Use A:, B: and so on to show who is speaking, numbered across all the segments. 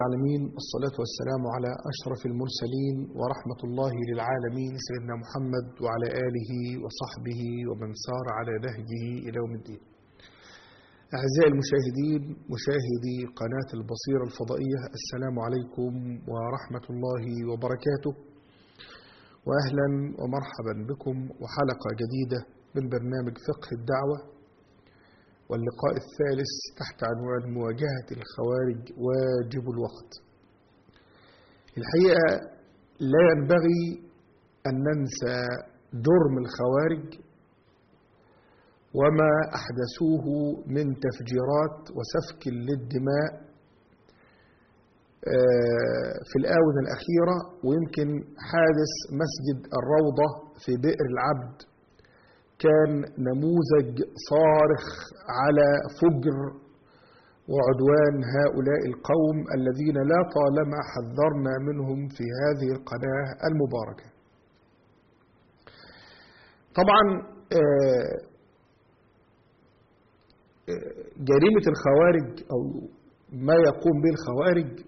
A: العالمين الصلاة والسلام على أشرف المرسلين ورحمة الله للعالمين سيدنا محمد وعلى آله وصحبه ومن سار على نهجه إلى يوم الدين أعزائي المشاهدين مشاهدي قناة البصيرة الفضائية السلام عليكم ورحمة الله وبركاته وأهلا ومرحبا بكم وحلقة جديدة من برنامج فقه الدعوة واللقاء الثالث تحت عنوان مواجهة الخوارج واجب الوقت الحقيقة لا ينبغي أن ننسى جرم الخوارج وما أحدثوه من تفجيرات وسفك للدماء في الآونة الأخيرة ويمكن حادث مسجد الروضة في بئر العبد كان نموذج صارخ على فجر وعدوان هؤلاء القوم الذين لا طالما حذرنا منهم في هذه القناة المباركة طبعا جريمة الخوارج أو ما يقوم به الخوارج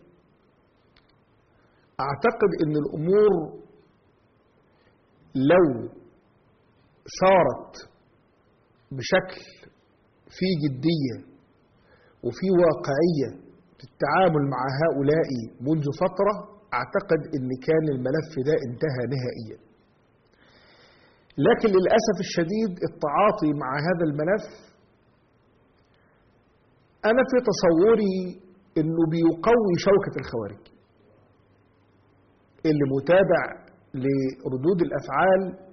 A: أعتقد أن الأمور لو صارت بشكل في جدية وفي واقعية في التعامل مع هؤلاء منذ فترة أعتقد أن كان الملف ده انتهى نهائيا لكن للأسف الشديد التعاطي مع هذا الملف أنا في تصوري أنه بيقوي شوكة الخوارج اللي متابع لردود الأفعال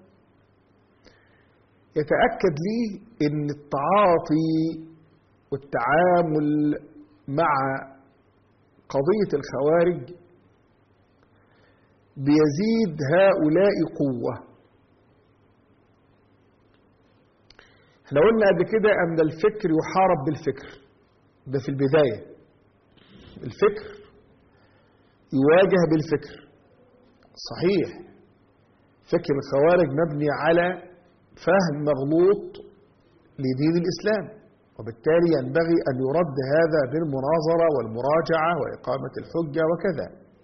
A: يتأكد لي أن التعاطي والتعامل مع قضية الخوارج بيزيد هؤلاء قوة احنا قلنا قبل كده أن الفكر يحارب بالفكر ده في البداية الفكر يواجه بالفكر صحيح فكر الخوارج مبني على فهم مغلوط لدين الإسلام وبالتالي ينبغي أن يرد هذا بالمناظرة والمراجعة وإقامة الحجة وكذا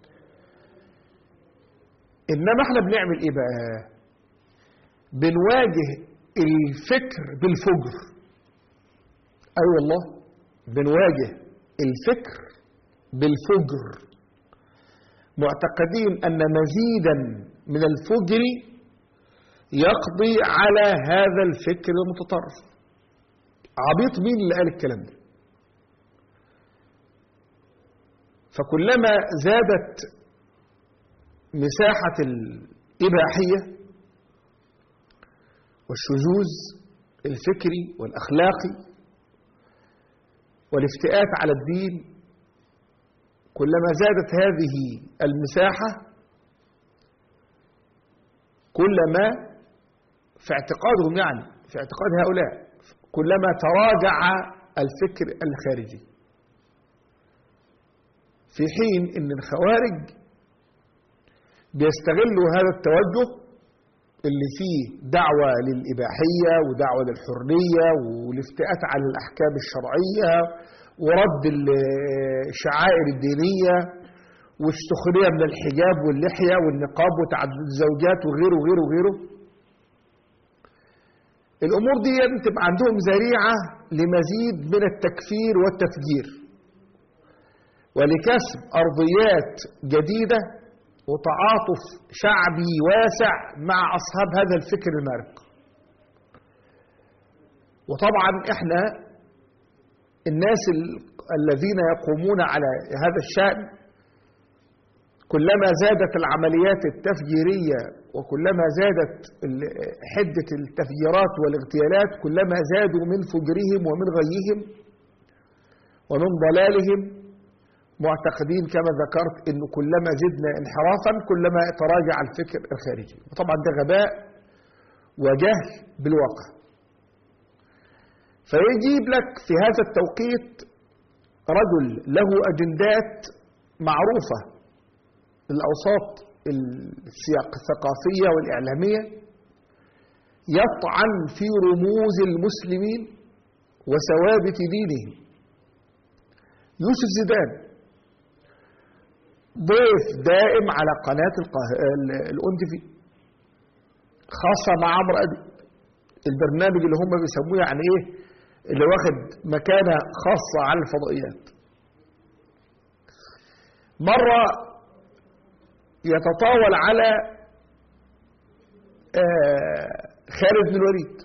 A: إنما احنا بنعمل إيه بقى بنواجه الفكر بالفجر أي أيوة والله بنواجه الفكر بالفجر معتقدين أن مزيدا من الفجر يقضي على هذا الفكر المتطرف عبيط مين اللي قال الكلام ده فكلما زادت مساحة الإباحية والشذوذ الفكري والأخلاقي والافتئات على الدين كلما زادت هذه المساحة كلما في اعتقادهم يعني في اعتقاد هؤلاء كلما تراجع الفكر الخارجي في حين ان الخوارج بيستغلوا هذا التوجه اللي فيه دعوة للإباحية ودعوة للحرية والافتئات على الأحكام الشرعية ورد الشعائر الدينية والسخرية من الحجاب واللحية والنقاب وتعدد الزوجات وغيره وغيره وغيره الأمور دي تبقى عندهم ذريعة لمزيد من التكفير والتفجير ولكسب أرضيات جديدة وتعاطف شعبي واسع مع أصحاب هذا الفكر المارق وطبعا احنا الناس الذين يقومون على هذا الشأن كلما زادت العمليات التفجيرية وكلما زادت حدة التفجيرات والاغتيالات كلما زادوا من فجرهم ومن غيهم ومن ضلالهم معتقدين كما ذكرت أنه كلما زدنا انحرافا كلما تراجع الفكر الخارجي وطبعا ده غباء وجهل بالواقع فيجيب لك في هذا التوقيت رجل له أجندات معروفة الأوساط السياق الثقافية والإعلامية يطعن في رموز المسلمين وثوابت دينهم يوسف زيدان ضيف دائم على قناة الأون تي في خاصة مع عمرو أدي البرنامج اللي هم بيسموه يعني إيه اللي واخد مكانة خاصة على الفضائيات مرة يتطاول على خالد بن الوليد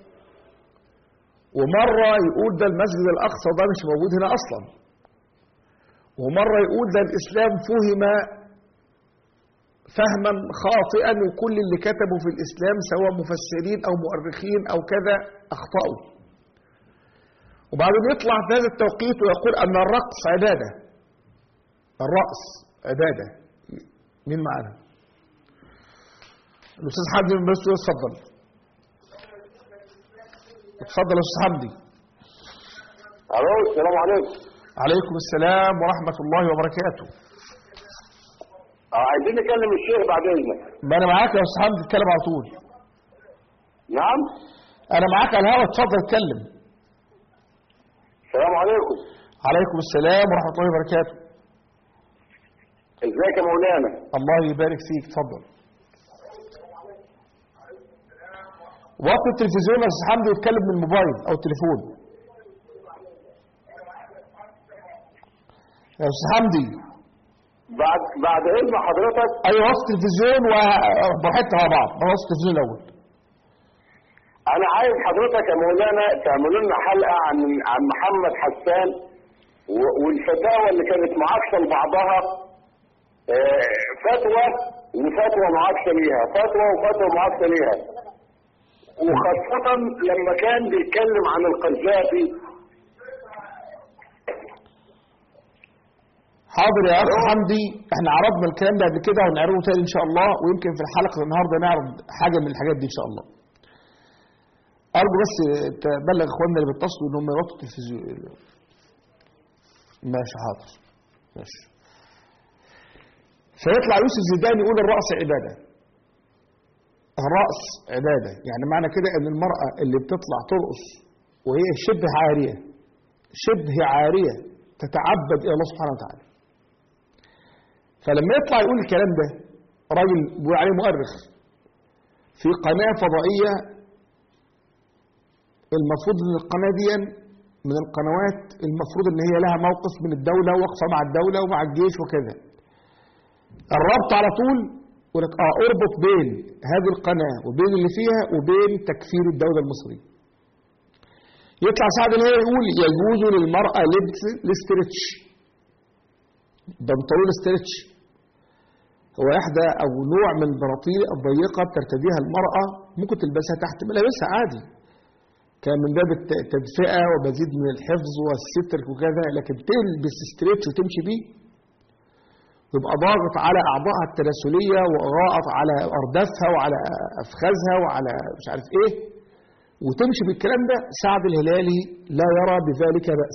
A: ومرة يقول ده المسجد الأقصى ده مش موجود هنا أصلا ومرة يقول ده الإسلام فهم فهما خاطئا وكل اللي كتبوا في الإسلام سواء مفسرين أو مؤرخين أو كذا أخطأوا وبعدين يطلع في هذا التوقيت ويقول أن الرقص عبادة الرقص عبادة مين معنا الأستاذ حمدي من بس اتفضل اتفضل يا أستاذ حمدي
B: الو السلام عليكم
A: عليكم السلام ورحمة الله وبركاته
B: اه عايزين نكلم الشيخ بعد اذنك
A: ما أنا معاك يا أستاذ حمدي اتكلم على طول
B: نعم
A: أنا معاك على الهواء اتفضل اتكلم
B: السلام عليكم
A: عليكم السلام ورحمة الله وبركاته
B: ازيك يا مولانا
A: الله يبارك فيك اتفضل وقت التلفزيون يا استاذ حمدي يتكلم من الموبايل او التليفون يا استاذ حمدي
B: بعد بعد اذن حضرتك
A: ايوه وقت التلفزيون وبراحتنا مع بعض وقت التلفزيون الاول
B: انا عايز حضرتك يا مولانا تعملوا لنا حلقه عن عن محمد حسان و- والفتاوى اللي كانت معاكسه لبعضها آه، فتوى وفتوى معاكسه ليها فتوى وفتوى معاكسه ليها وخاصة لما كان بيتكلم عن القذافي
A: حاضر يا اخ حمدي احنا عرضنا الكلام ده قبل كده ونعرضه تاني ان شاء الله ويمكن في الحلقه النهارده نعرض حاجه من الحاجات دي ان شاء الله ارجو بس تبلغ اخواننا اللي بيتصلوا ان هم يوطوا التلفزيون ماشي حاضر ماشي فيطلع يوسف زيدان يقول الرأس عبادة الرأس عبادة يعني معنى كده ان المرأة اللي بتطلع ترقص وهي شبه عارية شبه عارية تتعبد الى الله سبحانه وتعالى فلما يطلع يقول الكلام ده راجل بيقول عليه مؤرخ في قناة فضائية المفروض ان القناة دي من القنوات المفروض ان هي لها موقف من الدولة واقفة مع الدولة ومع الجيش وكذا الربط على طول يقول لك اه اربط بين هذه القناة وبين اللي فيها وبين تكفير الدولة المصرية يطلع سعد اللي هي يقول يجوز للمرأة لبس الاسترتش بنطلون استرتش هو إحدى أو نوع من البناطيل الضيقة بترتديها المرأة ممكن تلبسها تحت ملابسها عادي كان من باب الت- التدفئة ومزيد من الحفظ والستر وكذا لكن تلبس استرتش وتمشي بيه يبقى ضاغط على أعضائها التناسلية وضاغط على أردافها وعلى أفخاذها وعلى مش عارف إيه وتمشي بالكلام ده سعد الهلالي لا يرى بذلك بأس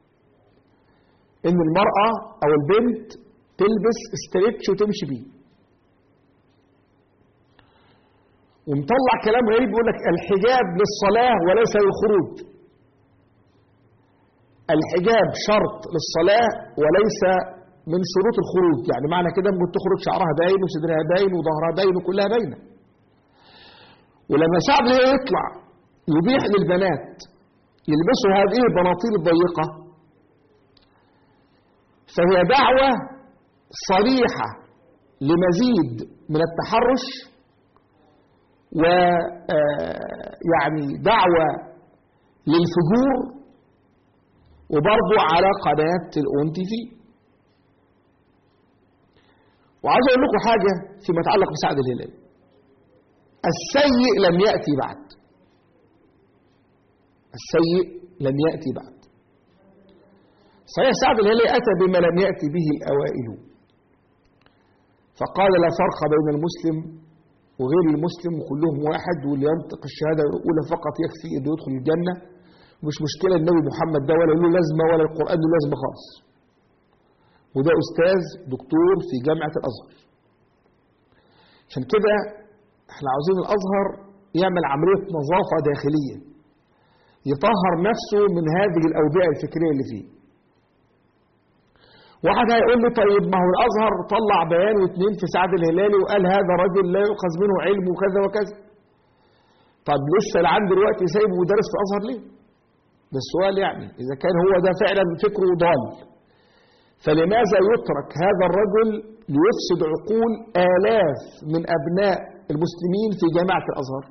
A: إن المرأة أو البنت تلبس استرتش وتمشي بيه ومطلع كلام غريب يقول لك الحجاب للصلاة وليس للخروج الحجاب شرط للصلاة وليس من شروط الخروج يعني معنى كده ممكن تخرج شعرها باين وصدرها باين وظهرها باين وكلها باينه ولما سعد هي يطلع يبيح للبنات يلبسوا هذه البناطيل الضيقة فهي دعوة صريحة لمزيد من التحرش ويعني دعوة للفجور وبرضو على قناة الأون تي في وعايز أقول لكم حاجة فيما يتعلق بسعد الهلال السيء لم يأتي بعد السيء لم يأتي بعد صحيح سعد الهلالي أتى بما لم يأتي به الأوائل فقال لا فرق بين المسلم وغير المسلم وكلهم واحد واللي ينطق الشهادة الأولى فقط يكفي أنه يدخل الجنة مش مشكلة النبي محمد ده ولا له لازمة ولا القرآن له لازمة خالص وده أستاذ دكتور في جامعة الأزهر عشان كده احنا عاوزين الأزهر يعمل عملية نظافة داخلية يطهر نفسه من هذه الأوبئة الفكرية اللي فيه واحد هيقول لي طيب ما هو الازهر طلع بيان واثنين في سعد الهلالي وقال هذا رجل لا يؤخذ منه علم وكذا وكذا طب لسه العام دلوقتي سايبه مدرس في الازهر ليه؟ ده السؤال يعني اذا كان هو ده فعلا فكره ضال فلماذا يترك هذا الرجل ليفسد عقول آلاف من أبناء المسلمين في جامعة الأزهر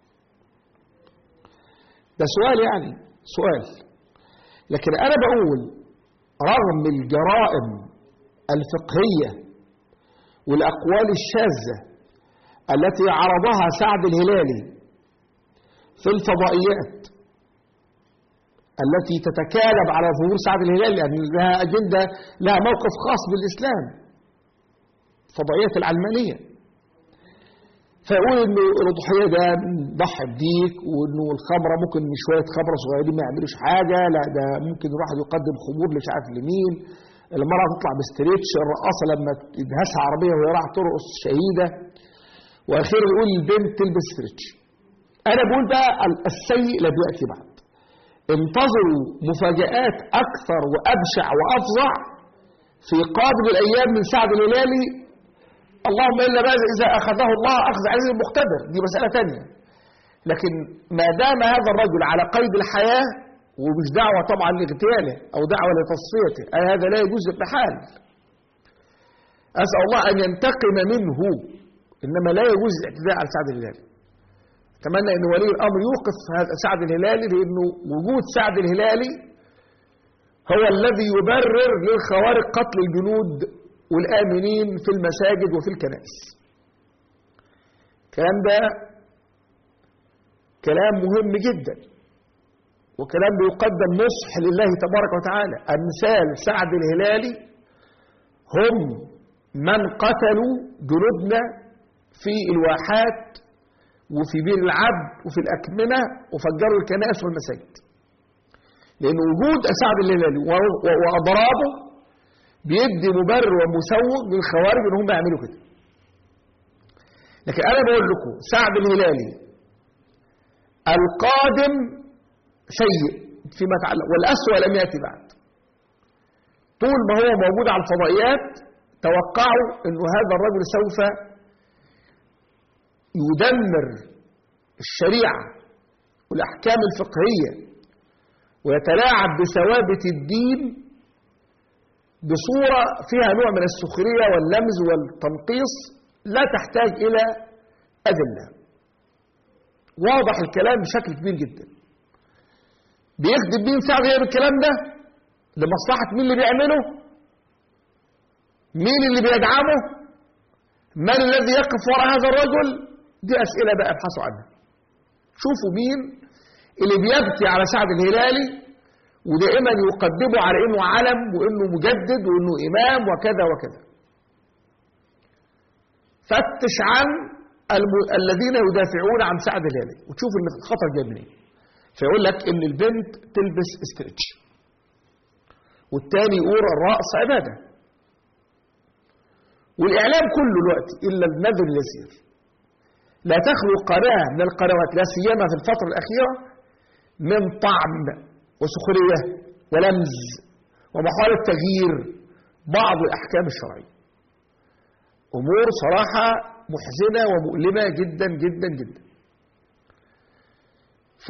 A: ده سؤال يعني سؤال لكن أنا بقول رغم الجرائم الفقهية والأقوال الشاذة التي عرضها سعد الهلالي في الفضائيات التي تتكالب على ظهور سعد الهلالي لأن يعني لها أجندة لها موقف خاص بالإسلام الفضائيات العلمانية فيقول انه الاضحيه ده ضحي بديك وانه الخمره ممكن شويه خمره صغيرين ما يعملوش حاجه لا ده ممكن الواحد يقدم خمور مش عارف لمين المراه تطلع بستريتش الرقاصه لما تدهسها عربيه وهي راح ترقص شهيده واخيرا يقول البنت تلبس ستريتش انا بقول بقى السيء لم ياتي بعد انتظروا مفاجآت اكثر وابشع وافظع في قادم الايام من سعد الهلالي اللهم الا بقى اذا اخذه الله اخذ عزيز مقتدر دي مساله ثانيه لكن ما دام هذا الرجل على قيد الحياه ومش دعوه طبعا لاغتياله او دعوه لتصفيته اي هذا لا يجوز بحال اسال الله ان ينتقم منه انما لا يجوز الاعتداء على سعد الهلالي اتمنى ان ولي الامر يوقف هذا سعد الهلالي لانه وجود سعد الهلالي هو الذي يبرر للخوارق قتل الجنود والآمنين في المساجد وفي الكنائس الكلام ده كلام مهم جدا وكلام بيقدم نصح لله تبارك وتعالى أمثال سعد الهلالي هم من قتلوا جنودنا في الواحات وفي بير العبد وفي الأكمنة وفجروا الكنائس والمساجد لأن وجود سعد الهلالي وأضرابه بيدي مبرر ومسوغ للخوارج ان هم يعملوا كده لكن انا بقول لكم سعد الهلالي القادم سيء فيما يتعلق والاسوأ لم ياتي بعد طول ما هو موجود على الفضائيات توقعوا انه هذا الرجل سوف يدمر الشريعه والاحكام الفقهيه ويتلاعب بثوابت الدين بصورة فيها نوع من السخرية واللمز والتنقيص لا تحتاج إلى أدلة واضح الكلام بشكل كبير جدا بيخدم مين سعد بالكلام ده لمصلحة مين اللي بيعمله مين اللي بيدعمه من الذي يقف وراء هذا الرجل دي أسئلة بقى ابحثوا عنها شوفوا مين اللي بيبكي على سعد الهلالي ودائما يقدمه على انه علم وانه مجدد وانه امام وكذا وكذا فتش عن الم... الذين يدافعون عن سعد الهلالي وتشوف ان الخطر جاي منين فيقول لك ان البنت تلبس استرتش والتاني يقول الرأس عبادة والإعلام كله الوقت إلا النذر اليسير لا تخلو قناة من القنوات لا سيما في الفترة الأخيرة من طعن وسخرية ولمز ومحاولة تغيير بعض الأحكام الشرعية أمور صراحة محزنة ومؤلمة جدا جدا جدا ف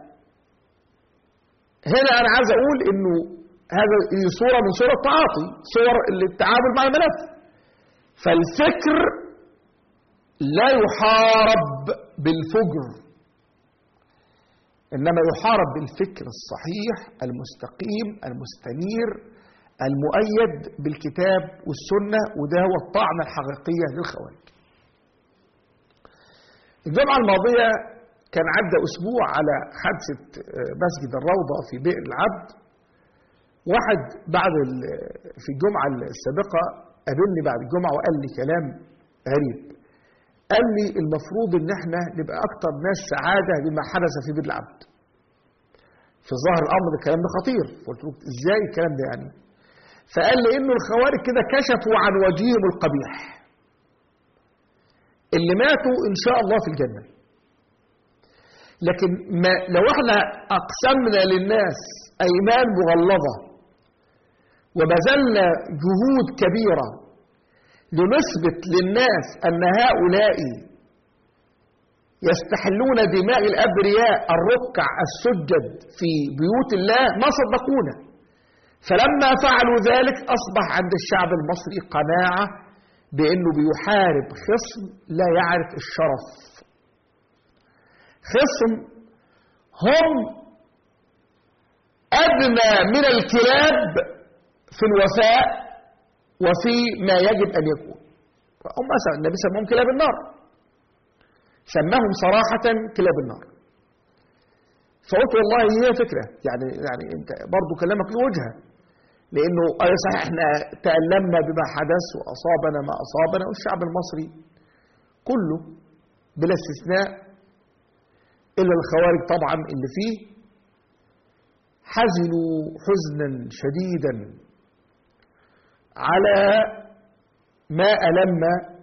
A: هنا أنا عايز أقول إنه هذا صورة من صور التعاطي صور التعامل مع الملف فالفكر لا يحارب بالفجر إنما يحارب بالفكر الصحيح المستقيم المستنير المؤيد بالكتاب والسنة وده هو الطعنة الحقيقية للخوارج الجمعة الماضية كان عدى أسبوع على حادثة مسجد الروضة في بئر العبد واحد بعد في الجمعة السابقة قابلني بعد الجمعة وقال لي كلام غريب قال لي المفروض ان احنا نبقى اكتر ناس سعادة بما حدث في بئر العبد في ظاهر الامر الكلام ده خطير قلت له ازاي الكلام ده يعني فقال لي انه الخوارج كده كشفوا عن وجههم القبيح اللي ماتوا ان شاء الله في الجنه لكن ما لو احنا اقسمنا للناس ايمان مغلظه وبذلنا جهود كبيرة لنثبت للناس أن هؤلاء يستحلون دماء الأبرياء الركع السجد في بيوت الله ما صدقونا فلما فعلوا ذلك أصبح عند الشعب المصري قناعة بأنه بيحارب خصم لا يعرف الشرف خصم هم أدنى من الكلاب في الوفاء وفي ما يجب أن يكون هم مثلا النبي سماهم كلاب النار سماهم صراحة كلاب النار فقلت والله هي فكرة يعني يعني انت برضه كلامك له وجهة لانه اي صحيح احنا تألمنا بما حدث واصابنا ما اصابنا والشعب المصري كله بلا استثناء الا الخوارج طبعا اللي فيه حزنوا حزنا شديدا على ما ألم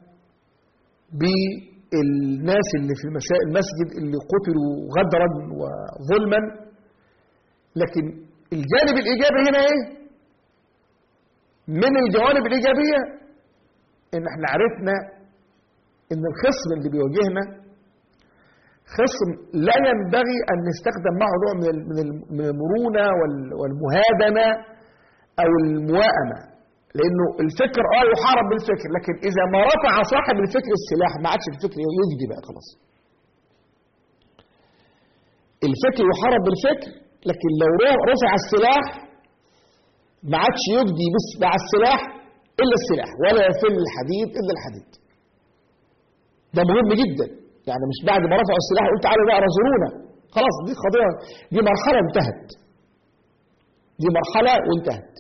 A: بالناس اللي في المسجد اللي قتلوا غدرا وظلما لكن الجانب الإيجابي هنا إيه؟ من الجوانب الإيجابية إن إحنا عرفنا إن الخصم اللي بيواجهنا خصم لا ينبغي أن نستخدم معه نوع من المرونة والمهادنة أو المواءمة لأنه الفكر آه يحارب بالفكر لكن إذا ما رفع صاحب الفكر السلاح ما عادش الفكر يجدي بقى خلاص الفكر يحارب بالفكر لكن لو رفع السلاح ما عادش يجدي بس مع السلاح إلا السلاح ولا يفل الحديد إلا الحديد ده مهم جدا يعني مش بعد ما رفعوا السلاح قلت تعالوا بقى رزرونا خلاص دي قضية دي مرحلة انتهت دي مرحلة وانتهت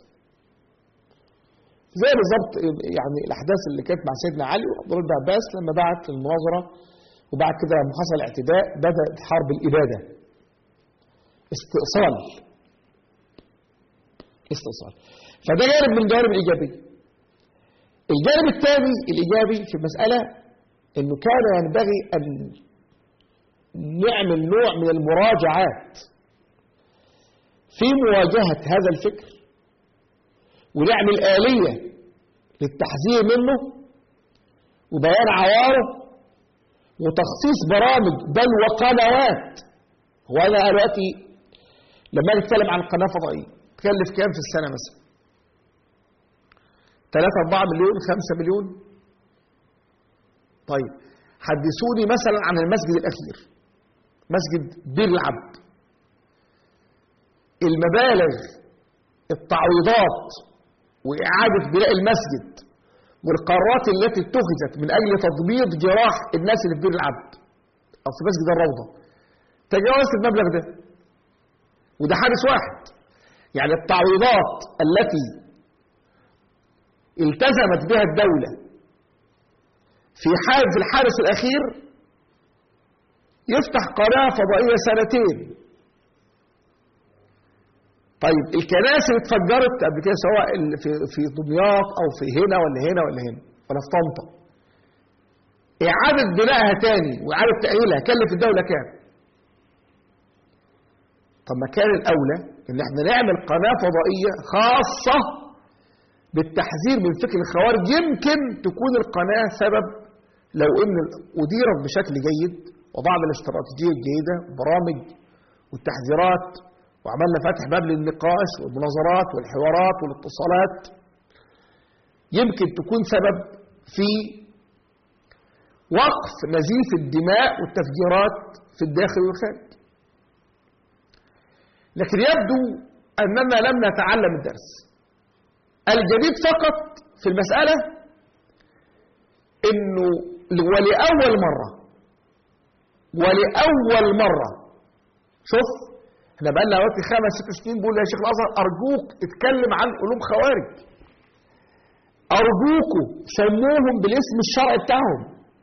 A: زي بالظبط يعني الأحداث اللي كانت مع سيدنا علي وعبد الله بن عباس لما بعت المناظرة وبعد كده لما حصل اعتداء بدأت حرب الإبادة استئصال استئصال فده جانب من الجوانب الإيجابية الجانب الثاني الإيجابي في المسألة انه كان ينبغي ان نعمل نوع من المراجعات في مواجهة هذا الفكر ونعمل آلية للتحذير منه وبيان عواره وتخصيص برامج بل وقنوات هو انا دلوقتي لما نتكلم عن قناه فضائيه تكلف كام في السنه مثلا 3 4 مليون 5 مليون طيب حدثوني مثلا عن المسجد الأخير مسجد بير العبد المبالغ التعويضات وإعادة بناء المسجد والقرارات التي اتخذت من أجل تضبيط جراح الناس اللي في بير العبد أو في مسجد الروضة تجاوزت المبلغ ده وده حادث واحد يعني التعويضات التي التزمت بها الدولة في حال في الحادث الأخير يفتح قناة فضائية سنتين طيب الكنائس اللي اتفجرت قبل كده سواء في في دمياط او في هنا ولا هنا ولا هنا ولا في طنطا إعادة بنائها تاني وإعادة تأهيلها كلف الدولة كام؟ طب ما كان الأولى إن احنا نعمل قناة فضائية خاصة بالتحذير من فكر الخوارج يمكن تكون القناة سبب لو ان أديرت بشكل جيد وضعنا الاستراتيجية الجيدة برامج والتحذيرات وعملنا فتح باب للنقاش والمناظرات والحوارات والاتصالات يمكن تكون سبب في وقف نزيف الدماء والتفجيرات في الداخل والخارج لكن يبدو أننا لم نتعلم الدرس الجديد فقط في المسألة انه ولأول مرة ولأول مرة شوف احنا بقى لنا وقت خمس ست سنين بقول يا شيخ الازهر ارجوك اتكلم عن علوم خوارج ارجوكوا سموهم بالاسم الشرعي بتاعهم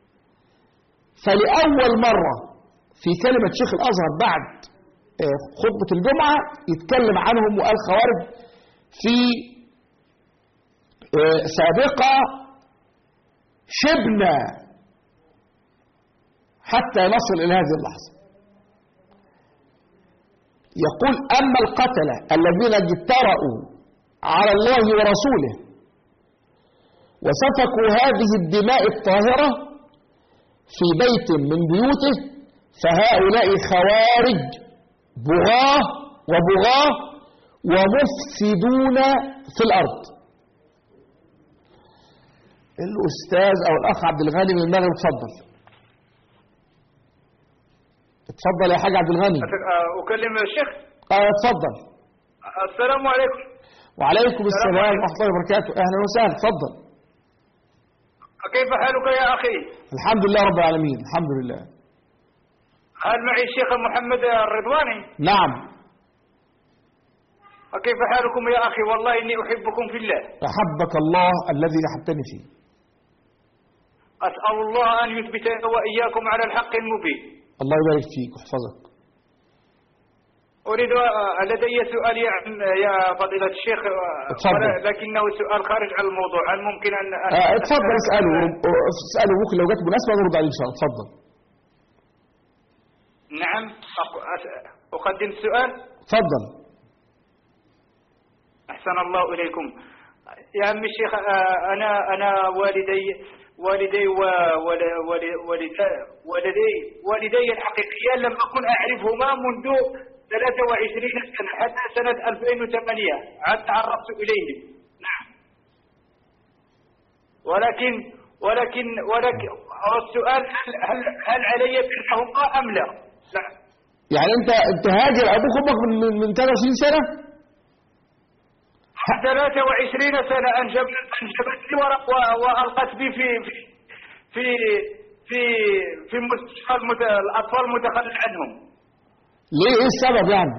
A: فلأول مرة في كلمة شيخ الازهر بعد خطبة الجمعة يتكلم عنهم وقال خوارج في سابقة شبنا حتى نصل إلى هذه اللحظة يقول أما القتلة الذين اجترأوا على الله ورسوله وسفكوا هذه الدماء الطاهرة في بيت من بيوته فهؤلاء خوارج بغاة وبغاة ومفسدون في الأرض الأستاذ أو الأخ عبد الغني من المغرب اتفضل اتفضل يا حاج عبد الغني
C: أكلم الشيخ
A: اه اتفضل
C: السلام عليكم
A: وعليكم السلام
C: عليكم.
A: ورحمة الله وبركاته أهلا وسهلا اتفضل
C: كيف حالك يا أخي
A: الحمد لله رب العالمين الحمد لله
C: هل معي الشيخ محمد الرضواني
A: نعم
C: كيف حالكم يا أخي والله إني أحبكم في الله
A: أحبك الله الذي أحبتني فيه
C: أسأل الله أن يثبتنا وإياكم على الحق المبين
A: الله يبارك فيك ويحفظك
C: أريد آه، لدي سؤال يا يا فضيلة الشيخ آه،
A: اتفضل.
C: ولا- لكنه سؤال خارج عن الموضوع هل ممكن أن أن-
A: آه، اتفضل اسأله اسأله ممكن لو جت مناسبة نرد عليه إن شاء الله اتفضل
C: نعم أق- أس- أقدم السؤال
A: اتفضل
C: أحسن الله إليكم يا عم الشيخ آه، أنا أنا والدي والدي و ول- ول- ولد- ولدي والدي الحقيقيان لم أكن أعرفهما منذ 23 سنة حتى سنة 2008 عاد تعرفت إليهم نعم ولكن ولكن ولكن السؤال هل هل, هل علي برهما أم لا؟ لا
A: يعني أنت أنت هاجر أبوك وأمك من من من 23 سنة
C: 23 سنة أنجب أنجبتني ورق و- وألقت بي في في في في في مستشفى المت... الأطفال المتخلف عنهم.
A: ليه إيه السبب يعني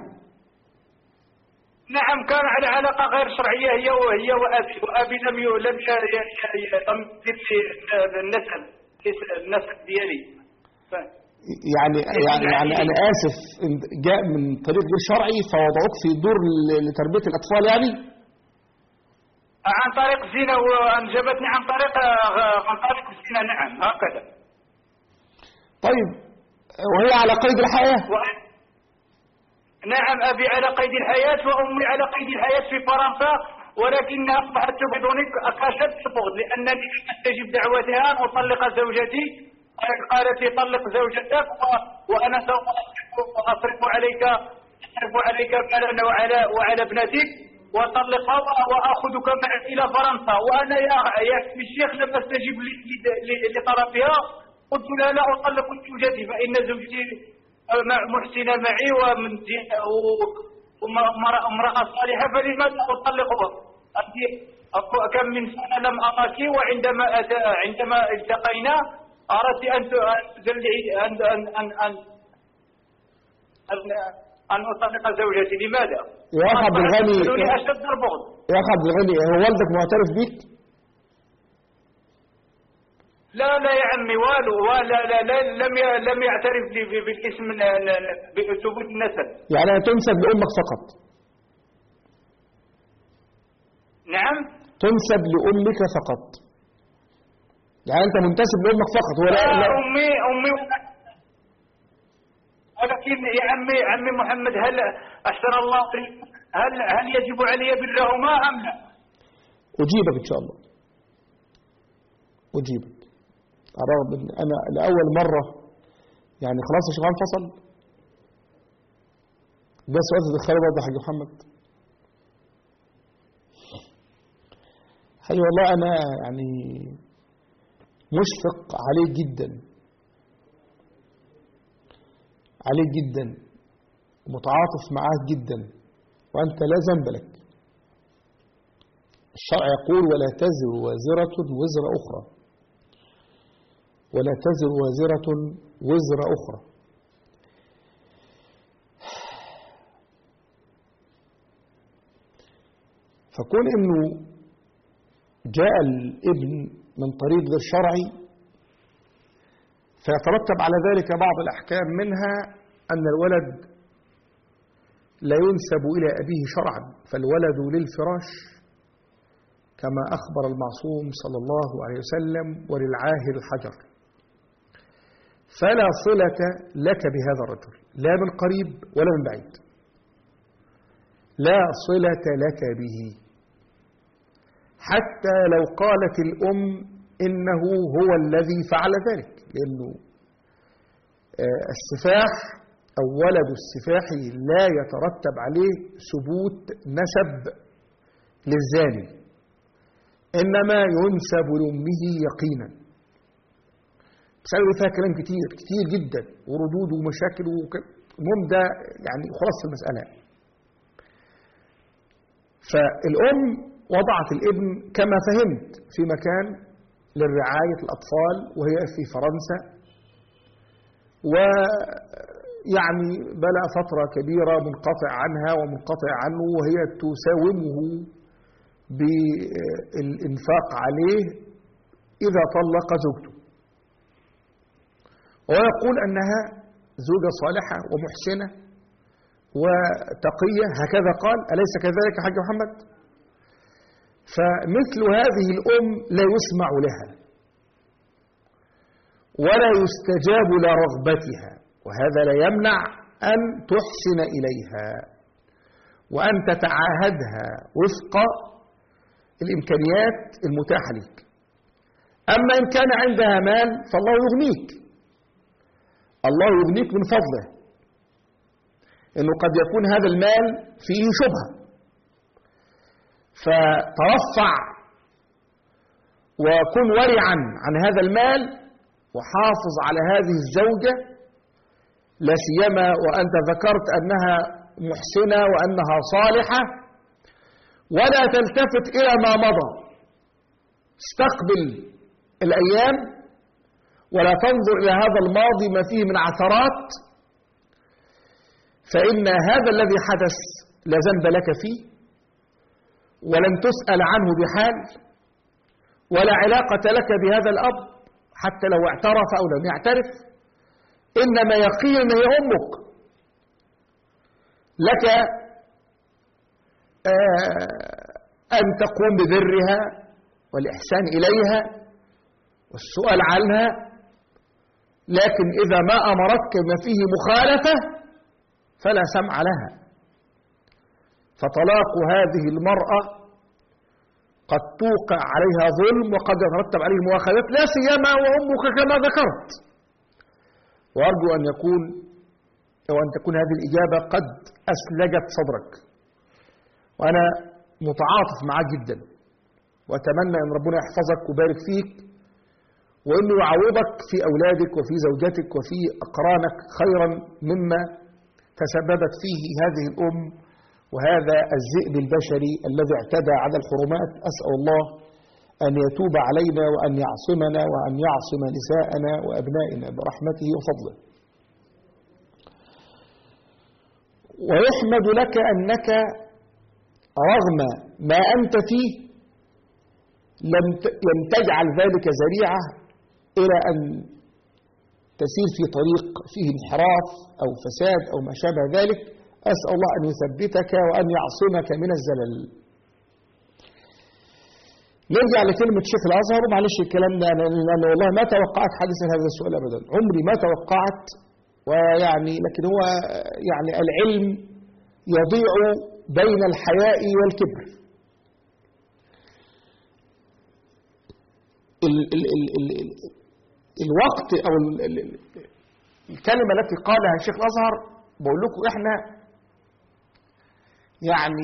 C: نعم كان على علاقة غير شرعية هي وهي وأبي وأبي لم ي... لم ي... ي... ي... يمثل لي النسل النسل ديالي. ف-
A: يعني يعني يعني أنا آسف إن جاء من طريق غير شرعي فوضعوك في دور ل- لتربية الأطفال يعني
C: عن طريق الزنا وأنجبتني عن طريق آه، عن طريق الزنا نعم هكذا.
A: طيب وهي على قيد الحياة
C: و- نعم أبي على قيد الحياة وأمي على قيد الحياة في فرنسا ولكنها أصبحت تبغضني كشد البغض لأنني لم أستجب دعوتها أن أطلق زوجتي قالت لي طلق زوجتك و- وأنا سوف أصرف- أصرف عليك أصرف عليك مالا وعلى وعلى ابنتك وأطلقها و- وآخذك معي إلى فرنسا وأنا يا يا أخي الشيخ لم أستجب ل- ل- لطلبها قلت لها لا أطلق زوجتي فإن زوجتي مع- محسنة معي ومن زي- و- وامرأة امرأة صالحة فلماذا أطلقها؟ أنت أكو- كم من سنة لم أراك وعندما أتى عندما التقينا أردت أن ت- أن تدلعي أن أن أن أن أن, أن أطلق زوجتي لماذا؟
A: يا أخ عبد الغني
C: أصبحت أشد البغض
A: يا أخ عبد الغني هو والدك معترف بيك
C: لا لا يا عمي والو ولا لا, لا لم ي- لم يعترف لي ب- بالاسم ن- ن- بثبوت النسب
A: يعني تنسب لأمك فقط
C: نعم
A: تنسب لأمك فقط يعني أنت منتسب لأمك فقط ولا
C: لا
A: لا
C: أمي أمي ولكن يا عمي عمي محمد هل أحسن الله إليك، هل هل يجب علي برهما أم لا؟
A: أجيبك إن شاء الله أجيبك على الرغم إن أنا لأول مرة يعني خلاص يا شيخ انفصل ده سؤال تدخله برضه يا حاج محمد حقيقي والله أنا يعني مشفق عليه جدا عليه جدا متعاطف معاه جدا وأنت لا ذنب لك الشرع يقول ولا تزر وازرة وزر أخرى ولا تزر وازرة وزر أخرى فكون أنه جاء الابن من طريق غير شرعي فيترتب على ذلك بعض الأحكام منها أن الولد لا ينسب إلى أبيه شرعا فالولد للفراش كما أخبر المعصوم صلى الله عليه وسلم وللعاهر الحجر فلا صلة لك بهذا الرجل لا من قريب ولا من بعيد لا صلة لك به حتى لو قالت الأم إنه هو الذي فعل ذلك لأنه آه، السفاح أو ولد السفاح لا يترتب عليه ثبوت نسب للزاني إنما ينسب لأمه يقينا مسألة فيها كلام كتير كتير جدا وردود ومشاكل وك- المهم ده يعني خلاص المسألة فالأم وضعت الابن كما فهمت في مكان للرعاية الأطفال وهي في فرنسا ويعني بلى فترة كبيرة منقطع عنها ومنقطع عنه وهي تساومه بالإنفاق عليه إذا طلق زوجته ويقول أنها زوجة صالحة ومحسنة وتقية هكذا قال أليس كذلك يا حاج محمد فمثل هذه الأم لا يسمع لها ولا يستجاب لرغبتها وهذا لا يمنع أن تحسن إليها وأن تتعاهدها وفق الإمكانيات المتاحة لك أما إن كان عندها مال فالله يغنيك الله يغنيك من فضله انه قد يكون هذا المال فيه شبهه فترفع وكن ورعا عن هذا المال وحافظ على هذه الزوجه لا سيما وانت ذكرت انها محسنه وانها صالحه ولا تلتفت الى ما مضى استقبل الايام ولا تنظر الى هذا الماضي ما فيه من عثرات فإن هذا الذي حدث لا ذنب لك فيه ولن تسأل عنه بحال ولا علاقة لك بهذا الأب حتى لو اعترف أو لم يعترف إنما يقينا هي أمك لك أن تقوم ببرها والإحسان إليها والسؤال عنها لكن إذا ما أمرتك ما فيه مخالفة فلا سمع لها فطلاق هذه المرأة قد توقع عليها ظلم وقد يترتب عليه مؤاخذات لا سيما وأمك كما ذكرت وأرجو أن يكون أو أن تكون هذه الإجابة قد أسلجت صدرك وأنا متعاطف معك جدا وأتمنى أن ربنا يحفظك ويبارك فيك وأنه يعوضك في أولادك وفي زوجتك وفي أقرانك خيرا مما تسببت فيه هذه الأم وهذا الذئب البشري الذي اعتدى على الحرمات أسأل الله أن يتوب علينا وأن يعصمنا وأن يعصم نساءنا وأبنائنا برحمته وفضله ويحمد لك أنك رغم ما أنت فيه لم لم تجعل ذلك ذريعة إلى أن تسير في طريق فيه انحراف أو فساد أو ما شابه ذلك أسأل الله أن يثبتك وأن يعصمك من الزلل نرجع لكلمة شيخ الأزهر ومعلش الكلام ده لأن والله ما توقعت حدث هذا السؤال أبدا عمري ما توقعت ويعني لكن هو يعني العلم يضيع بين الحياء والكبر ال ال ال ال ال الوقت او ال ال الكلمه التي قالها الشيخ الازهر بقول لكم احنا يعني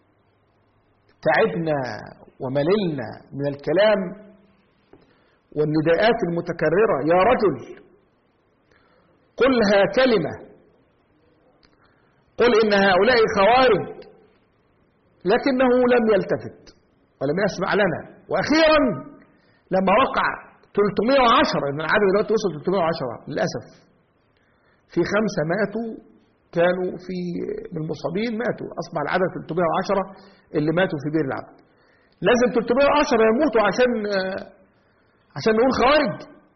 A: تعبنا ومللنا من الكلام والنداءات المتكرره يا رجل قلها كلمه قل ان هؤلاء خوارج لكنه لم يلتفت ولم يسمع لنا واخيرا لما وقع 310 ان العدد دلوقتي وصل 310 للاسف في خمسه ماتوا كانوا في من المصابين ماتوا اصبح العدد 310 اللي ماتوا في بئر العبد لازم 310 يموتوا عشان عشان نقول خوارج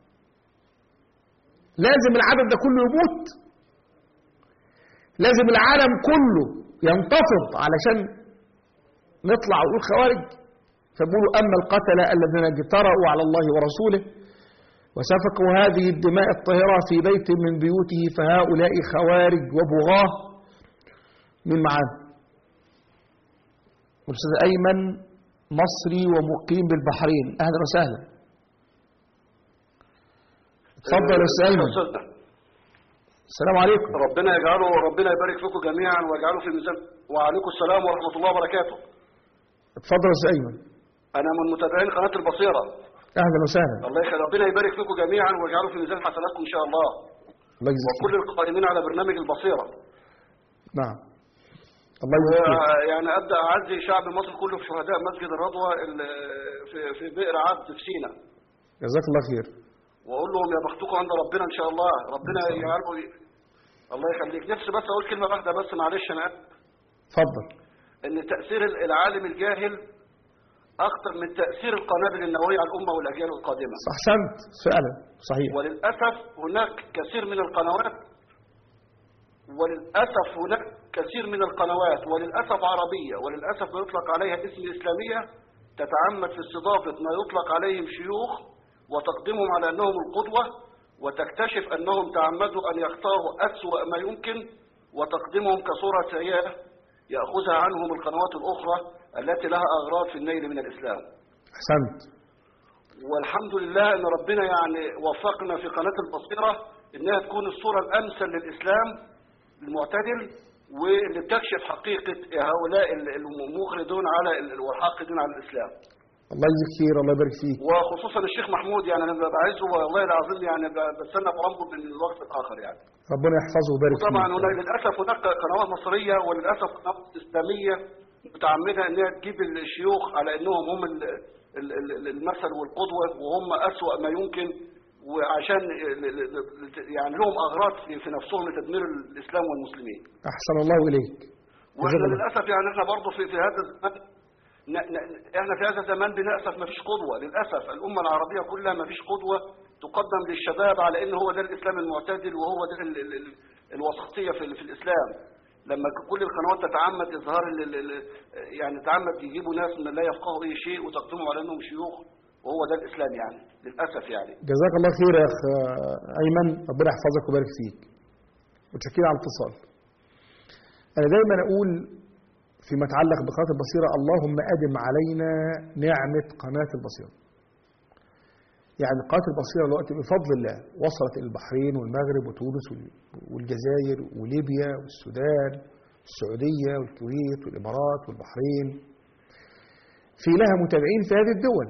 A: لازم العدد ده كله يموت لازم العالم كله ينتفض علشان نطلع ونقول خوارج فبيقولوا أما القتلة الذين اجترأوا على الله ورسوله وسفكوا هذه الدماء الطاهرة في بيت من بيوته فهؤلاء خوارج وبغاة من معانا الأستاذ أيمن مصري ومقيم بالبحرين أهلا وسهلا اتفضل يا أستاذ أيمن السلام عليكم
D: ربنا يجعله ربنا يبارك فيكم جميعا ويجعله في ميزان وعليكم السلام ورحمة الله وبركاته
A: اتفضل يا أستاذ أيمن
D: أنا من متابعين قناة البصيرة
A: أهلا وسهلا
D: الله يخلي ربنا يبارك فيكم جميعا ويجعله في ميزان حسناتكم إن شاء الله
A: الله يجزيك
D: وكل القائمين على برنامج البصيرة
A: نعم الله يجزيك
D: يعني أبدأ أعزي شعب مصر كله في شهداء مسجد الرضوى ال- في في بئر عبد في سينا
A: جزاك الله خير
D: وأقول لهم يا بختكم عند ربنا إن شاء الله ربنا يجعله الله يخليك نفسي بس أقول كلمة واحدة بس معلش أنا
A: اتفضل
D: ان تأثير العالم الجاهل اكثر من تأثير القنابل النووية على الامة والاجيال القادمة
A: أحسنت فعلا صحيح
D: وللأسف هناك كثير من القنوات وللأسف هناك كثير من القنوات وللأسف عربية وللأسف ما يطلق عليها اسم إسلامية تتعمد في استضافة ما يطلق عليهم شيوخ وتقديمهم على أنهم القدوة وتكتشف أنهم تعمدوا أن يختاروا أسوأ ما يمكن وتقديمهم كصورة سيئة يأخذها عنهم القنوات الأخرى التي لها أغراض في النيل من الإسلام
A: أحسنت
D: والحمد لله ان ربنا يعني وفقنا في قناة البصيرة انها تكون الصورة الامثل للاسلام المعتدل واللي بتكشف حقيقة هؤلاء المغردون على ال- والحاقدون على الاسلام
A: الله يجزيك خير الله يبارك فيك
D: وخصوصا الشيخ محمود يعني انا بعزه والله العظيم يعني ب- بستنى برامجه من الوقت الاخر يعني
A: ربنا يحفظه ويبارك فيه
D: طبعا هناك للاسف هناك قنوات مصريه وللاسف قنوات اسلاميه متعمده ان هي تجيب الشيوخ على انهم هم ال- ال- ال- المثل والقدوه وهم اسوا ما يمكن وعشان ال- ال- ال- يعني لهم اغراض في في نفسهم لتدمير الاسلام والمسلمين
A: أحسن الله إليك
D: واحنا
A: جزاك الله.
D: للاسف يعني احنا برضه في في هذا الزمان ن- ن- احنا في هذا الزمان بنأسف ما فيش قدوة للأسف الأمة العربية كلها ما فيش قدوة تقدم للشباب على ان هو ده الإسلام المعتدل وهو ده ال ال ال الوسطية في, ال- في الإسلام لما ك- كل القنوات تتعمد إظهار ال ال ال يعني تتعمد يجيبوا ناس من لا يفقهوا أي شيء وتقدموا على أنهم شيوخ وهو ده الإسلام يعني للأسف يعني
A: جزاك الله خير يا أخ أيمن ربنا يحفظك ويبارك فيك متشكرين على الاتصال أنا دايما أقول فيما يتعلق بقناة البصيرة اللهم أدم علينا نعمة قناة البصيرة يعني قناة البصيرة دلوقتي بفضل الله وصلت إلى البحرين والمغرب وتونس وال- والجزائر وليبيا والسودان والسعودية والكويت والإمارات والبحرين في لها متابعين في هذه الدول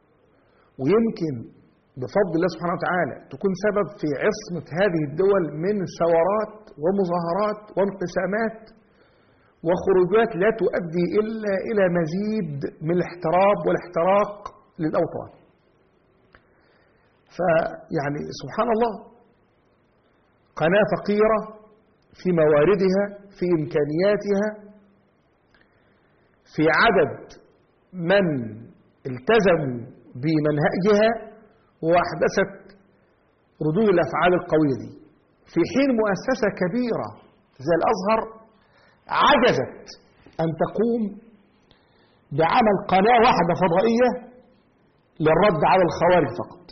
A: ويمكن بفضل الله سبحانه وتعالى تكون سبب في عصمة هذه الدول من ثورات ومظاهرات وانقسامات وخروجات لا تؤدي إلا إلى مزيد من الاحتراب والاحتراق للأوطان فيعني سبحان الله قناة فقيرة في مواردها في إمكانياتها في عدد من التزموا بمنهجها وأحدثت ردود الأفعال القوية دي في حين مؤسسة كبيرة زي الأزهر عجزت أن تقوم بعمل قناة واحدة فضائية للرد على الخوارج فقط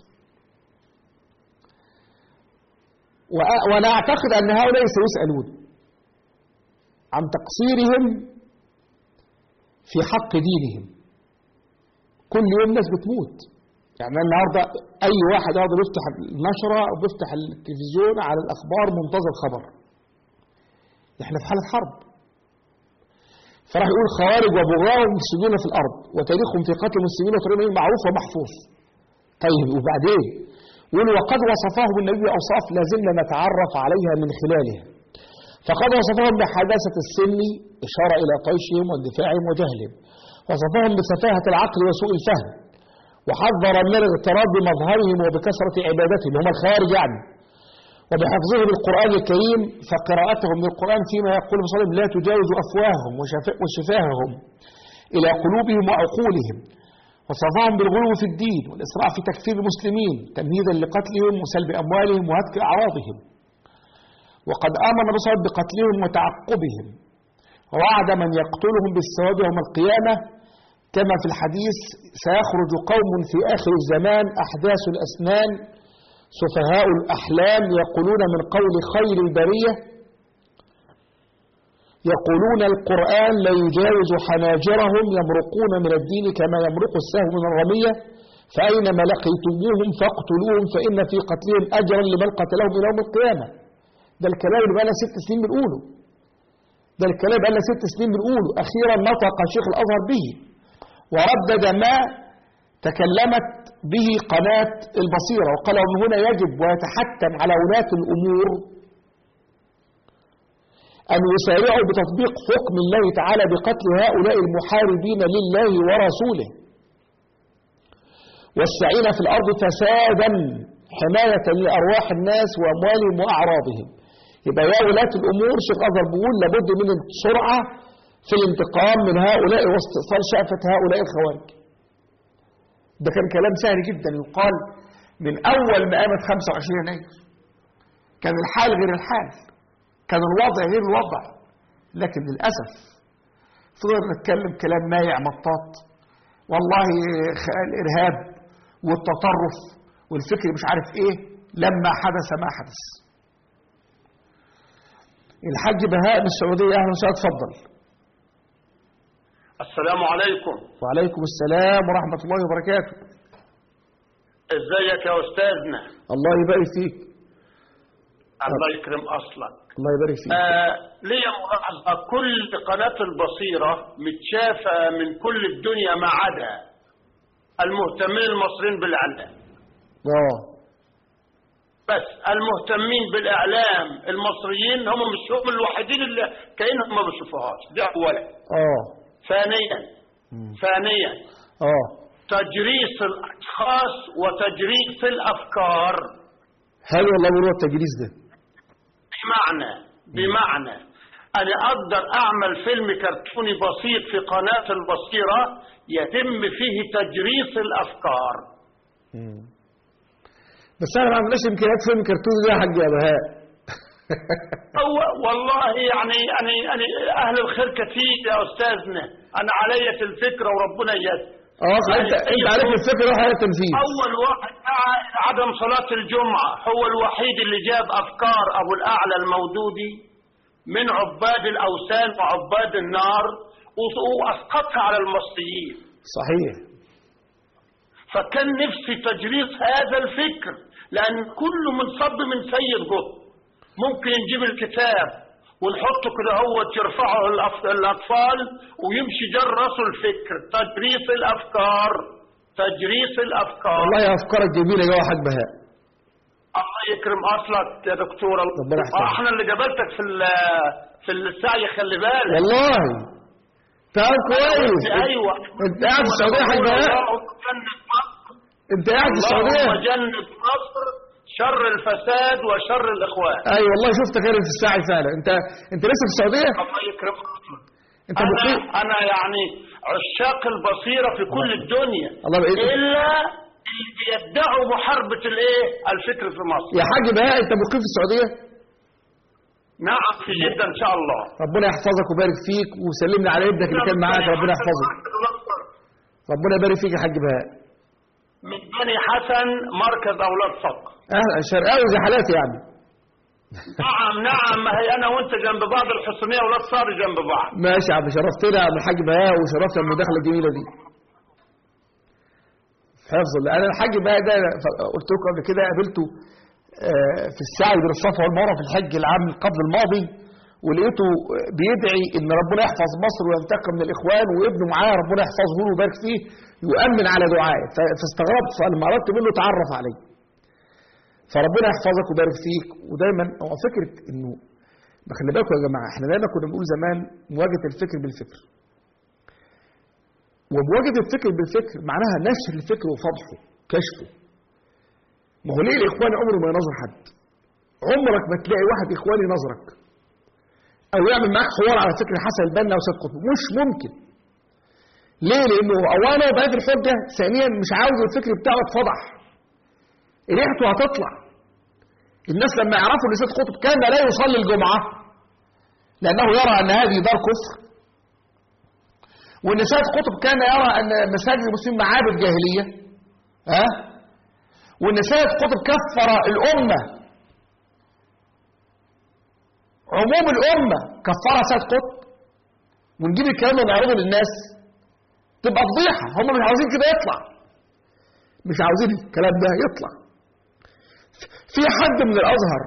A: وأ- وأنا أعتقد أن هؤلاء سيسألون عن تقصيرهم في حق دينهم كل يوم ناس بتموت يعني أنا النهارده أي واحد يقدر يفتح النشرة أو بيفتح التلفزيون على الأخبار منتظر خبر احنا في حالة حرب فراح يقول خوارج وبغاة مفسدون في الأرض وتاريخهم في قتل المسلمين وترميهم معروف ومحفوظ طيب وبعدين يقول وقد وصفهم النبي أوصاف لا زلنا نتعرف عليها من خلالها فقد وصفهم بحداثة السن إشارة إلى طيشهم واندفاعهم وجهلهم وصفهم بسفاهة العقل وسوء الفهم وحذر من الاغتراب بمظهرهم وبكثرة عبادتهم هم الخوارج يعني وبحفظهم القرآن الكريم فقراءتهم للقرآن فيما يقول صلى الله عليه وسلم لا تجاوز أفواههم وشفا- وشفاههم إلى قلوبهم وعقولهم وصفهم بالغلو في الدين والإسراع في تكفير المسلمين تمهيدا لقتلهم وسلب أموالهم وهتك أعراضهم وقد آمر الرسول صلى الله عليه وسلم بقتلهم وتعقبهم ووعد من يقتلهم بالثواب يوم القيامة كما في الحديث سيخرج قوم في آخر الزمان أحداث الأسنان سفهاء الأحلام يقولون من قول خير البرية يقولون القرآن لا يجاوز حناجرهم يمرقون من الدين كما يمرق السهم من الرمية فأينما لقيتموهم فاقتلوهم فإن في قتلهم أجرا لمن قتلهم إلى يوم القيامة ده الكلام اللي بقى لنا ست سنين بنقوله ده الكلام بقى لنا ست سنين بنقوله أخيرا نطق شيخ الأزهر به وردد ما تكلمت به قناة البصيرة وقال ومن هنا يجب ويتحتم على ولاة الأمور أن يسارعوا بتطبيق حكم الله تعالى بقتل هؤلاء المحاربين لله ورسوله والسعين في الأرض فسادا حماية لأرواح الناس وأموالهم وأعراضهم يبقى يا ولاة الأمور شيخ أزهر بيقول لابد من السرعة في الانتقام من هؤلاء واستئصال شأفة هؤلاء الخوارج ده كان كلام سهل جدا يقال من أول ما قامت 25 يناير كان الحال غير الحال كان الوضع غير الوضع لكن للأسف فضل نتكلم كلام مايع مطاط والله الإرهاب والتطرف والفكر مش عارف ايه لما حدث ما حدث الحاج بهاء من السعودية أهلا وسهلا اتفضل
E: السلام عليكم
A: وعليكم السلام ورحمة الله وبركاته
E: ازيك يا استاذنا
A: الله يبارك فيك
E: الله يكرم اصلك
A: الله يبارك فيك
E: آه ليا ملاحظه كل قناه البصيره متشافه من كل الدنيا ما عدا المهتمين المصريين بالاعلام
A: اه
E: بس المهتمين بالاعلام المصريين هم مش هم الوحيدين اللي كانهم ما بيشوفوهاش ده اولا
A: اه
E: ثانيا ثانيا
A: اه
E: تجريس الاشخاص وتجريس الافكار
A: حلو والله بيقولوا التجريس ده
E: بمعنى بمعنى أنا أقدر أعمل فيلم كرتوني بسيط في قناة البصيرة يتم فيه تجريس الأفكار
A: مم. بس انا ما عندناش امكانيات فيلم كرتون ده يا حاج يا بهاء
E: هو والله يعني يعني يعني أهل الخير كتير يا أستاذنا أنا عليا الفكرة وربنا ييسر
A: اه انت انت عارف الفكره وحاجه التنفيذ
E: أول واحد دعا عدم صلاة الجمعة هو الوحيد اللي جاب أفكار أبو الأعلى المودودي من عباد الأوثان وعباد النار و- وأسقطها على المصريين
A: صحيح
E: فكان نفسي تجريس هذا الفكر لأن كله منصب من سيد قطب ممكن نجيب الكتاب ونحطه كده هو ترفعه الأف- الأطفال ويمشي جرسوا الفكر تجريس الأفكار تجريس الأفكار
A: والله افكارك جميله يا حاج بهاء
E: الله يكرم اصلك يا دكتور
A: ربنا يحفظك.
E: احنا اللي جبلتك في ال- في السعي خلي بالك
A: والله تعال كويس
E: ايوه
A: انت قاعد في السعوديه يا حاج بهاء
E: اللهم جنب مصر
A: انت قاعد في
E: اللهم
A: السعوديه
E: جنب مصر شر الفساد وشر الاخوان
A: اي والله شفتك انا في الساعه فعلا انت انت لسه في السعوديه
E: الله يكرم مصر
A: انت
E: انا
A: مقيم
E: انا يعني عشاق البصيره في كل الدنيا
A: الله يبارك فيك.
E: الا اللي بيدعوا محاربه الايه الفكر في مصر
A: يا حاج بهاء انت مقيم في السعوديه
E: نعم في جدا ان شاء الله
A: ربنا يحفظك ويبارك فيك وسلمنا على ابنك اللي كان معاك ربنا يحفظه ربنا يبارك فيك يا حاج بهاء
E: من بني حسن مركز اولاد صقر
A: اهلا شرقاوي زي حالاتي يعني
E: نعم نعم ما هي انا وانت جنب بعض الحسنيه اولاد صار جنب بعض
A: ماشي يا عم شرفتنا يا عم الحاج بهاء وشرفتنا المداخله الجميله دي حفظ الله انا الحاج بهاء ده ف- قلت لكم قبل كده قابلته آه، في السعي بين الصفا والمروه في الحج العام قبل الماضي ولقيته بيدعي ان ربنا يحفظ مصر وينتقم من الاخوان وابنه معاه ربنا يحفظه له ويبارك فيه يؤمن على دعائه ف- فاستغربت فلما اردت منه تعرف عليه فربنا يحفظك ويبارك فيك ودايما هو فكره انه ما خلي بالكم يا جماعه احنا دايما كنا بنقول زمان مواجهه الفكر بالفكر ومواجهه الفكر بالفكر معناها نشر الفكر وفضحه كشفه ما هو ليه الاخوان عمره ما ينظر حد عمرك ما تلاقي واحد اخواني نظرك او يعمل معاك حوار على فكر حسن البنا وسيد قطب مش ممكن ليه لانه اولا بقيت الحجه ثانيا مش عاوز الفكر بتاعه يتفضح ريحته هتطلع الناس لما يعرفوا ان سيد قطب كان لا يصلي الجمعه لانه يرى ان هذه دار كفر وان سيد قطب كان يرى ان مساجد المسلمين معابد جاهليه ها وان سيد قطب كفر الامه عموم الأمة كفرها سيد قطب ونجيب الكلام ده ونعرضه للناس تبقى فضيحة هم مش عاوزين كده يطلع مش عاوزين الكلام ده يطلع في حد من الأزهر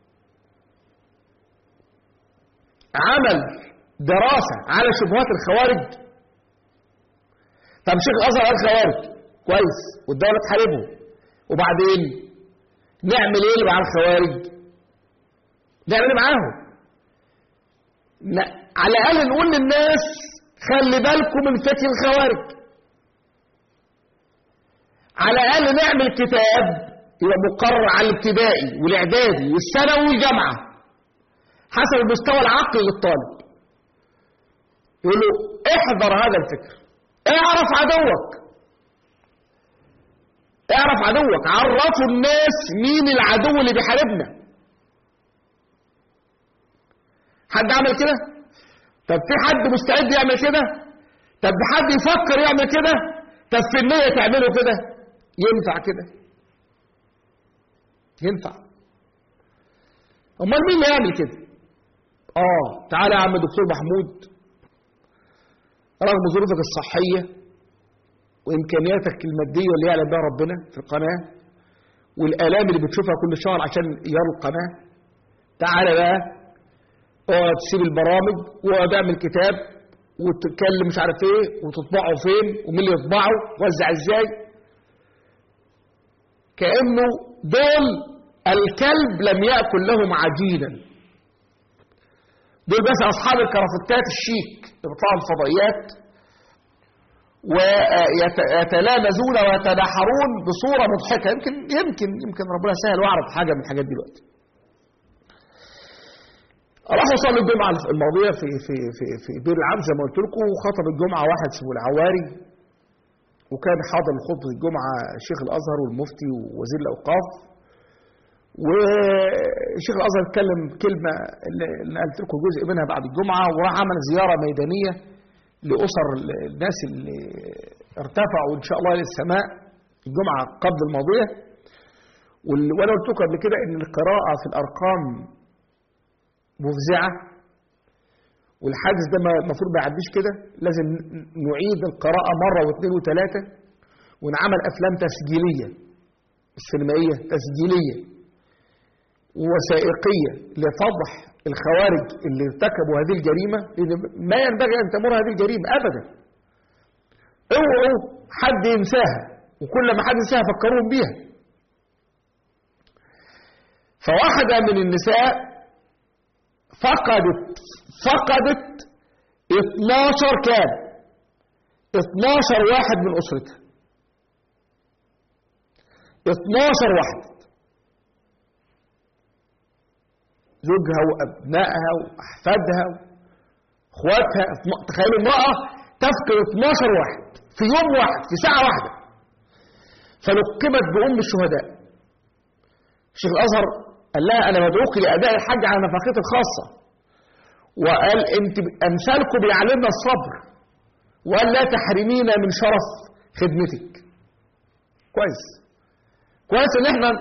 A: عمل دراسة على شبهات الخوارج طب شيخ الأزهر قال خوارج كويس والدولة تحاربهم وبعدين نعمل ايه اللي مع الخوارج نعمل ايه معاهم ن- على الأقل نقول للناس خلي بالكم من فتن الخوارج على الأقل نعمل كتاب يبقى مقرر على الابتدائي والإعدادي والثانوي والجامعة حسب المستوى العقلي للطالب يقول له احذر هذا الفكر اعرف عدوك اعرف عدوك عرفوا الناس مين العدو اللي بيحاربنا حد عمل كده طب في حد مستعد يعمل كده طب في حد يفكر يعمل كده طب في النية تعمله كده ينفع كده ينفع امال مين اللي يعمل كده اه تعالى يا عم دكتور محمود رغم ظروفك الصحية وإمكانياتك المادية اللي يعلم بها ربنا في القناة والآلام اللي بتشوفها كل شهر عشان يروا القناة تعالى بقى اقعد تسيب البرامج واقعد اعمل كتاب وتتكلم مش عارف ايه وتطبعه فين ومين اللي يطبعه وزع ازاي كأنه دول الكلب لم يأكل لهم عجينا دول بس أصحاب الكرافتات الشيك اللي بيطلعوا الفضائيات ويتلامذون ويتناحرون بصورة مضحكة يمكن يمكن يمكن ربنا سهل واعرف حاجة من الحاجات دي دلوقتي. راح يصلي الجمعة الماضية في في في في بير العام زي ما قلت لكم وخطب الجمعة واحد اسمه العواري وكان حاضر خطبة الجمعة شيخ الأزهر والمفتي ووزير الأوقاف وشيخ الازهر اتكلم كلمه اللي اللي قلت لكم جزء منها بعد الجمعه وراح عمل زياره ميدانيه لاسر الناس اللي ارتفعوا ان شاء الله للسماء الجمعه قبل الماضيه وال- وانا قلت لكم قبل كده ان القراءه في الارقام مفزعه والحادث ده ما- المفروض ما يعديش كده لازم ن- نعيد القراءه مره واثنين وثلاثه ونعمل افلام تسجيليه مش سينمائيه تسجيليه ووثائقية لفضح الخوارج اللي ارتكبوا هذه الجريمة لأن ما ينبغي أن تمر هذه الجريمة أبدا اوعوا حد ينساها وكل ما حد ينساها فكرون بيها فواحدة من النساء فقدت فقدت 12 كام 12 واحد من أسرتها 12 واحد زوجها وابنائها واحفادها واخواتها تخيلوا امراه تفقد 12 واحد في يوم واحد في ساعه واحده فلقبت بام الشهداء الشيخ الازهر قال لها انا مدعوك لاداء الحج على نفقتي الخاصه وقال انت امثالكم بيعلمنا الصبر وقال لا تحرمينا من شرف خدمتك كويس كويس ان احنا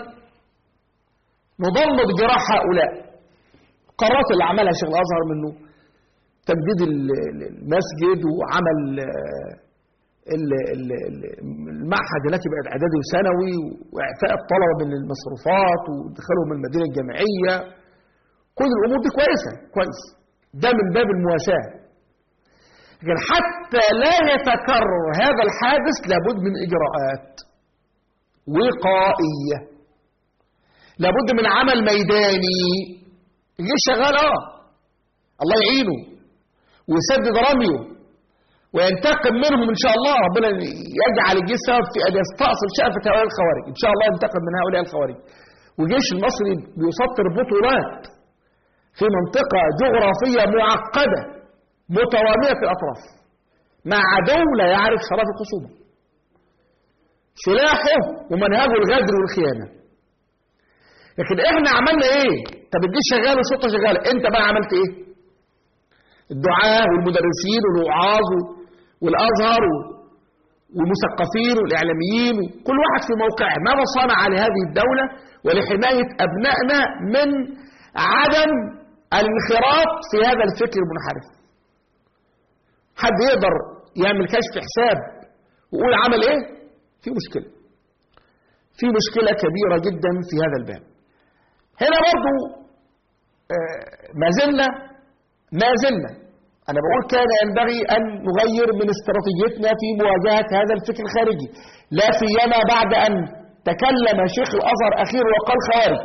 A: نضمد جراح هؤلاء القرارات اللي عملها شيخ الازهر منه تجديد ال- ال- المسجد وعمل آه، ال- ال- ال- المعهد التي بقت اعدادي وثانوي واعفاء الطلبه من المصروفات ودخولهم المدينه الجامعيه كل الامور دي كويسه كويس ده من باب المواساه لكن حتى لا يتكرر هذا الحادث لابد من اجراءات وقائيه لابد من عمل ميداني الجيش شغال اه الله يعينه ويسدد رميه وينتقم منهم ان شاء الله ربنا يجعل الجيش سبب في ان يستأصل شأفة هؤلاء الخوارج ان شاء الله ينتقم من هؤلاء الخوارج والجيش المصري بيسطر بطولات في منطقة جغرافية معقدة متوامية الأطراف مع عدو لا يعرف شرف الخصومة سلاحه ومنهجه الغدر والخيانة لكن احنا عملنا ايه طب الجيش شغال والشرطه شغاله انت بقى عملت ايه الدعاة والمدرسين والوعاظ والازهر والمثقفين والاعلاميين كل واحد في موقعه ماذا صنع لهذه الدوله ولحمايه ابنائنا من عدم الانخراط في هذا الفكر المنحرف حد يقدر يعمل كشف حساب ويقول عمل ايه في مشكلة في مشكلة كبيرة جدا في هذا الباب هنا برضو آه، ما زلنا ما زلنا أنا بقول كان ينبغي أن نغير من استراتيجيتنا في مواجهة هذا الفكر الخارجي لا سيما بعد أن تكلم شيخ الأزهر أخير وقال خوارج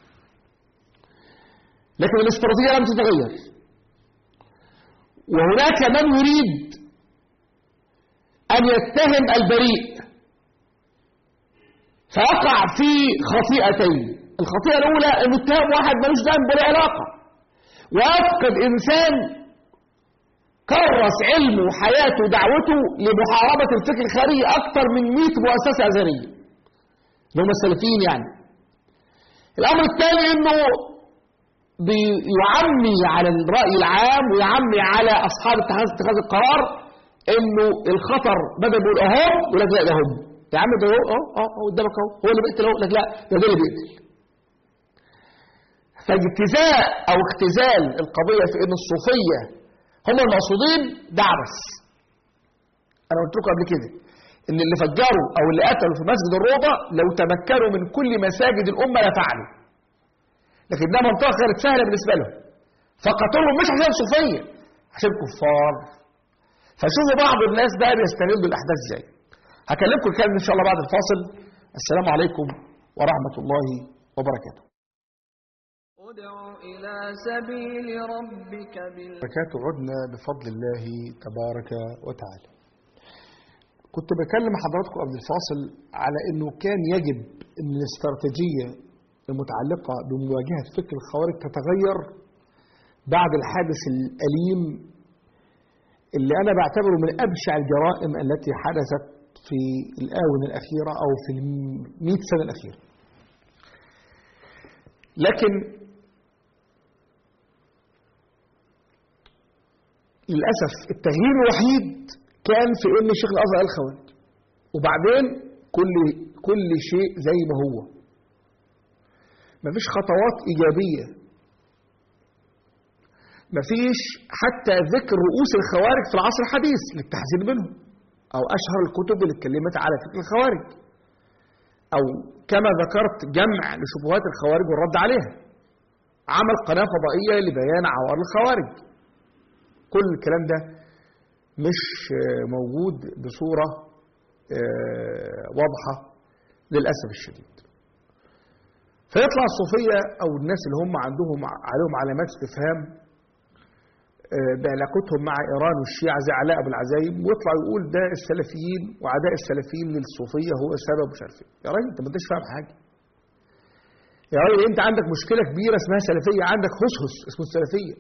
A: لكن الاستراتيجية لم تتغير وهناك من يريد أن يتهم البريء فيقع في خطيئتين الخطيئة الأولى أن يتهم واحد ملوش ذنب ولا علاقة ويفقد إنسان كرس علمه وحياته ودعوته لمحاربة الفكر الخارجي أكثر من 100 مؤسسة أزهرية اللي هم السلفيين يعني الأمر الثاني أنه بيعمي على الرأي العام ويعمي على أصحاب اتخاذ اتخاذ القرار انه الخطر بدل بيقول اهو يقول لك لا ده هم يا عم ده اهو اه اه أهو قدامك اهو هو اللي بيقتل اهو لك لا ده ده اللي بيقتل فاجتزاء او اختزال القضيه في ان الصوفيه هم المقصودين ده عبث انا قلت لكم قبل كده ان اللي فجروا او اللي قتلوا في مسجد الروضه لو تمكنوا من كل مساجد الامه لفعلوا لكن ده منطقه كانت سهله بالنسبه لهم فقتلهم مش عشان صوفيه عشان كفار فشوفوا بعض الناس بقى بيستندوا الاحداث ازاي هكلمكم كده ان شاء الله بعد الفاصل السلام عليكم ورحمه الله وبركاته
F: ادع إلى سبيل ربك بال
A: بركاته عدنا بفضل الله تبارك وتعالى كنت بكلم حضراتكم قبل الفاصل على انه كان يجب ان الاستراتيجية المتعلقة بمواجهة فكر الخوارج تتغير بعد الحادث الأليم اللي أنا بعتبره من أبشع الجرائم التي حدثت في الآونة الأخيرة أو في المئة سنة الأخيرة لكن للأسف التغيير الوحيد كان في ان شيخ الازهر قال خوارج وبعدين كل كل شيء زي ما هو مفيش خطوات ايجابيه مفيش حتى ذكر رؤوس الخوارج في العصر الحديث للتحذير منهم او اشهر الكتب اللي اتكلمت على فكر الخوارج او كما ذكرت جمع لشبهات الخوارج والرد عليها عمل قناه فضائيه لبيان عوار الخوارج كل الكلام ده مش موجود بصورة واضحة للأسف الشديد فيطلع الصوفية أو الناس اللي هم عندهم عليهم علامات استفهام بعلاقتهم مع إيران والشيعة زي علاء أبو العزايم ويطلع يقول ده السلفيين وعداء السلفيين للصوفية هو سبب مش عارف ايه يا راجل أنت ما انتش فاهم حاجة يا راجل أنت عندك مشكلة كبيرة اسمها سلفية عندك هسهس اسمه السلفية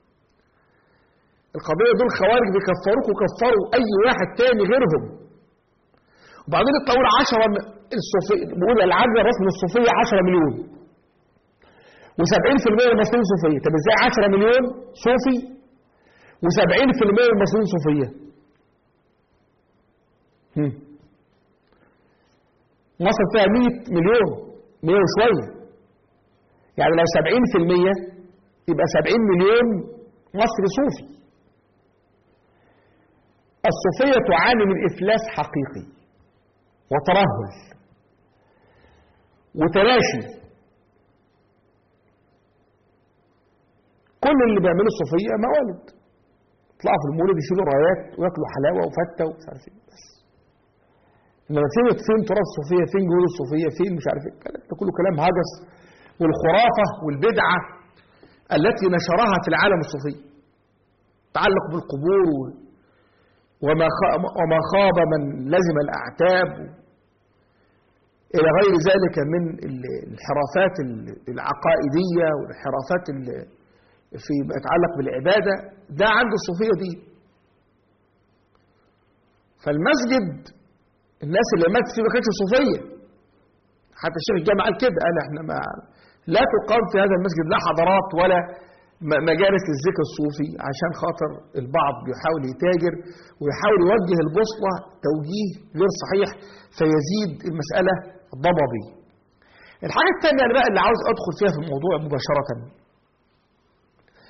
A: القضية دول خوارج بيكفروك وكفروا أي واحد تاني غيرهم وبعدين يطلعوا 10 الصوفية بيقول العدد الرسمي للصوفية 10 مليون و70% من المصريين صوفية طب ازاي 10 مليون صوفي و70% من المصريين صوفية هم. مصر فيها 100 مليون 100 وشوية يعني لو 70% يبقى 70 مليون مصري صوفي الصوفية تعاني من إفلاس حقيقي وترهل وتلاشي كل اللي بيعملوا الصوفية موالد يطلعوا في المولد يشيلوا رايات وياكلوا حلاوة وفتة ومش عارف ايه بس انما فين فين تراث الصوفية فين جهود الصوفية فين مش عارف ايه الكلام ده كله كلام هجس والخرافة والبدعة التي نشرها في العالم الصوفي تعلق بالقبور وما وما خاب من لزم الأعتاب إلى غير ذلك من الانحرافات العقائدية والانحرافات فيما يتعلق بالعبادة ده عند الصوفية دي فالمسجد الناس اللي ماتت فيه ما كانتش صوفية حتى الشيخ الجامع قال كده قال احنا ما لا تقام في هذا المسجد لا حضارات ولا مجالس للذكر الصوفي عشان خاطر البعض بيحاول يتاجر ويحاول يوجه البوصلة توجيه غير صحيح فيزيد المسألة ضبابي الحاجة الثانية اللي بقى اللي عاوز أدخل فيها في الموضوع مباشرة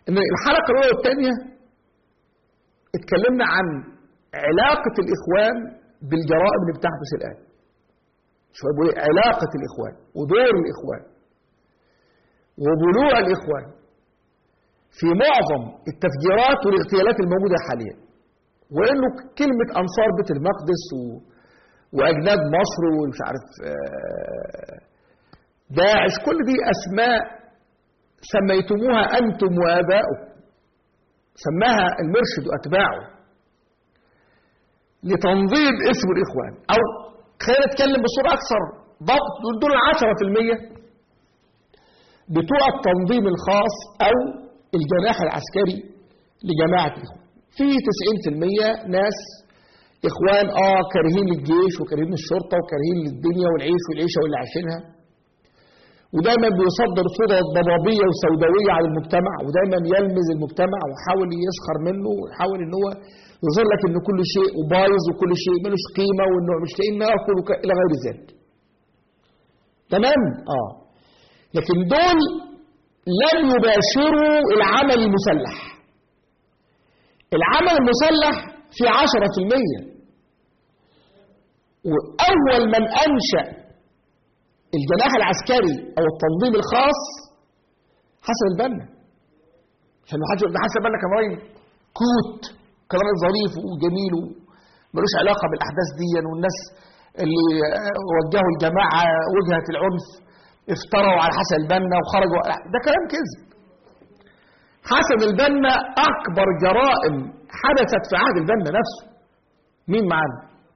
A: ان الحلقه الاولى والثانيه اتكلمنا عن علاقه الاخوان بالجرائم اللي بتحدث الان شويه بيقول إيه؟ علاقه الاخوان ودور الاخوان وبلوع الاخوان في معظم التفجيرات والاغتيالات الموجوده حاليا وانه كلمه انصار بيت المقدس و... واجناد مصر ومش عارف آه، داعش كل دي اسماء سميتموها انتم واباؤكم سماها المرشد واتباعه لتنظيم اسم الاخوان او خلينا نتكلم بصوره اكثر ضبط دول دول 10% بتوع التنظيم الخاص او الجناح العسكري لجماعه الاخوان في 90% ناس اخوان اه كارهين للجيش وكارهين للشرطه وكارهين للدنيا والعيش والعيشه واللي عايشينها ودايما بيصدر صوره ضبابيه وسوداويه على المجتمع ودايما يلمز المجتمع ويحاول يسخر منه ويحاول ان هو يظهر لك ان كل شيء بايظ وكل شيء ملوش قيمه وانه مش لاقيين ناكل وك- الى غير ذلك. تمام؟ اه. لكن دول لم يباشروا العمل المسلح. العمل المسلح في 10% وأول من أنشأ الجناح العسكري أو التنظيم الخاص حسن البنا عشان ما حدش يقول ده حسن البنا كان راجل كوت كان راجل ظريف وجميل وملوش علاقة بالأحداث دي والناس اللي آه، وجهوا الجماعة وجهة العنف افتروا على حسن البنا وخرجوا ده كلام كذب حسن البنا أكبر جرائم حدثت في عهد البنا نفسه مين معانا؟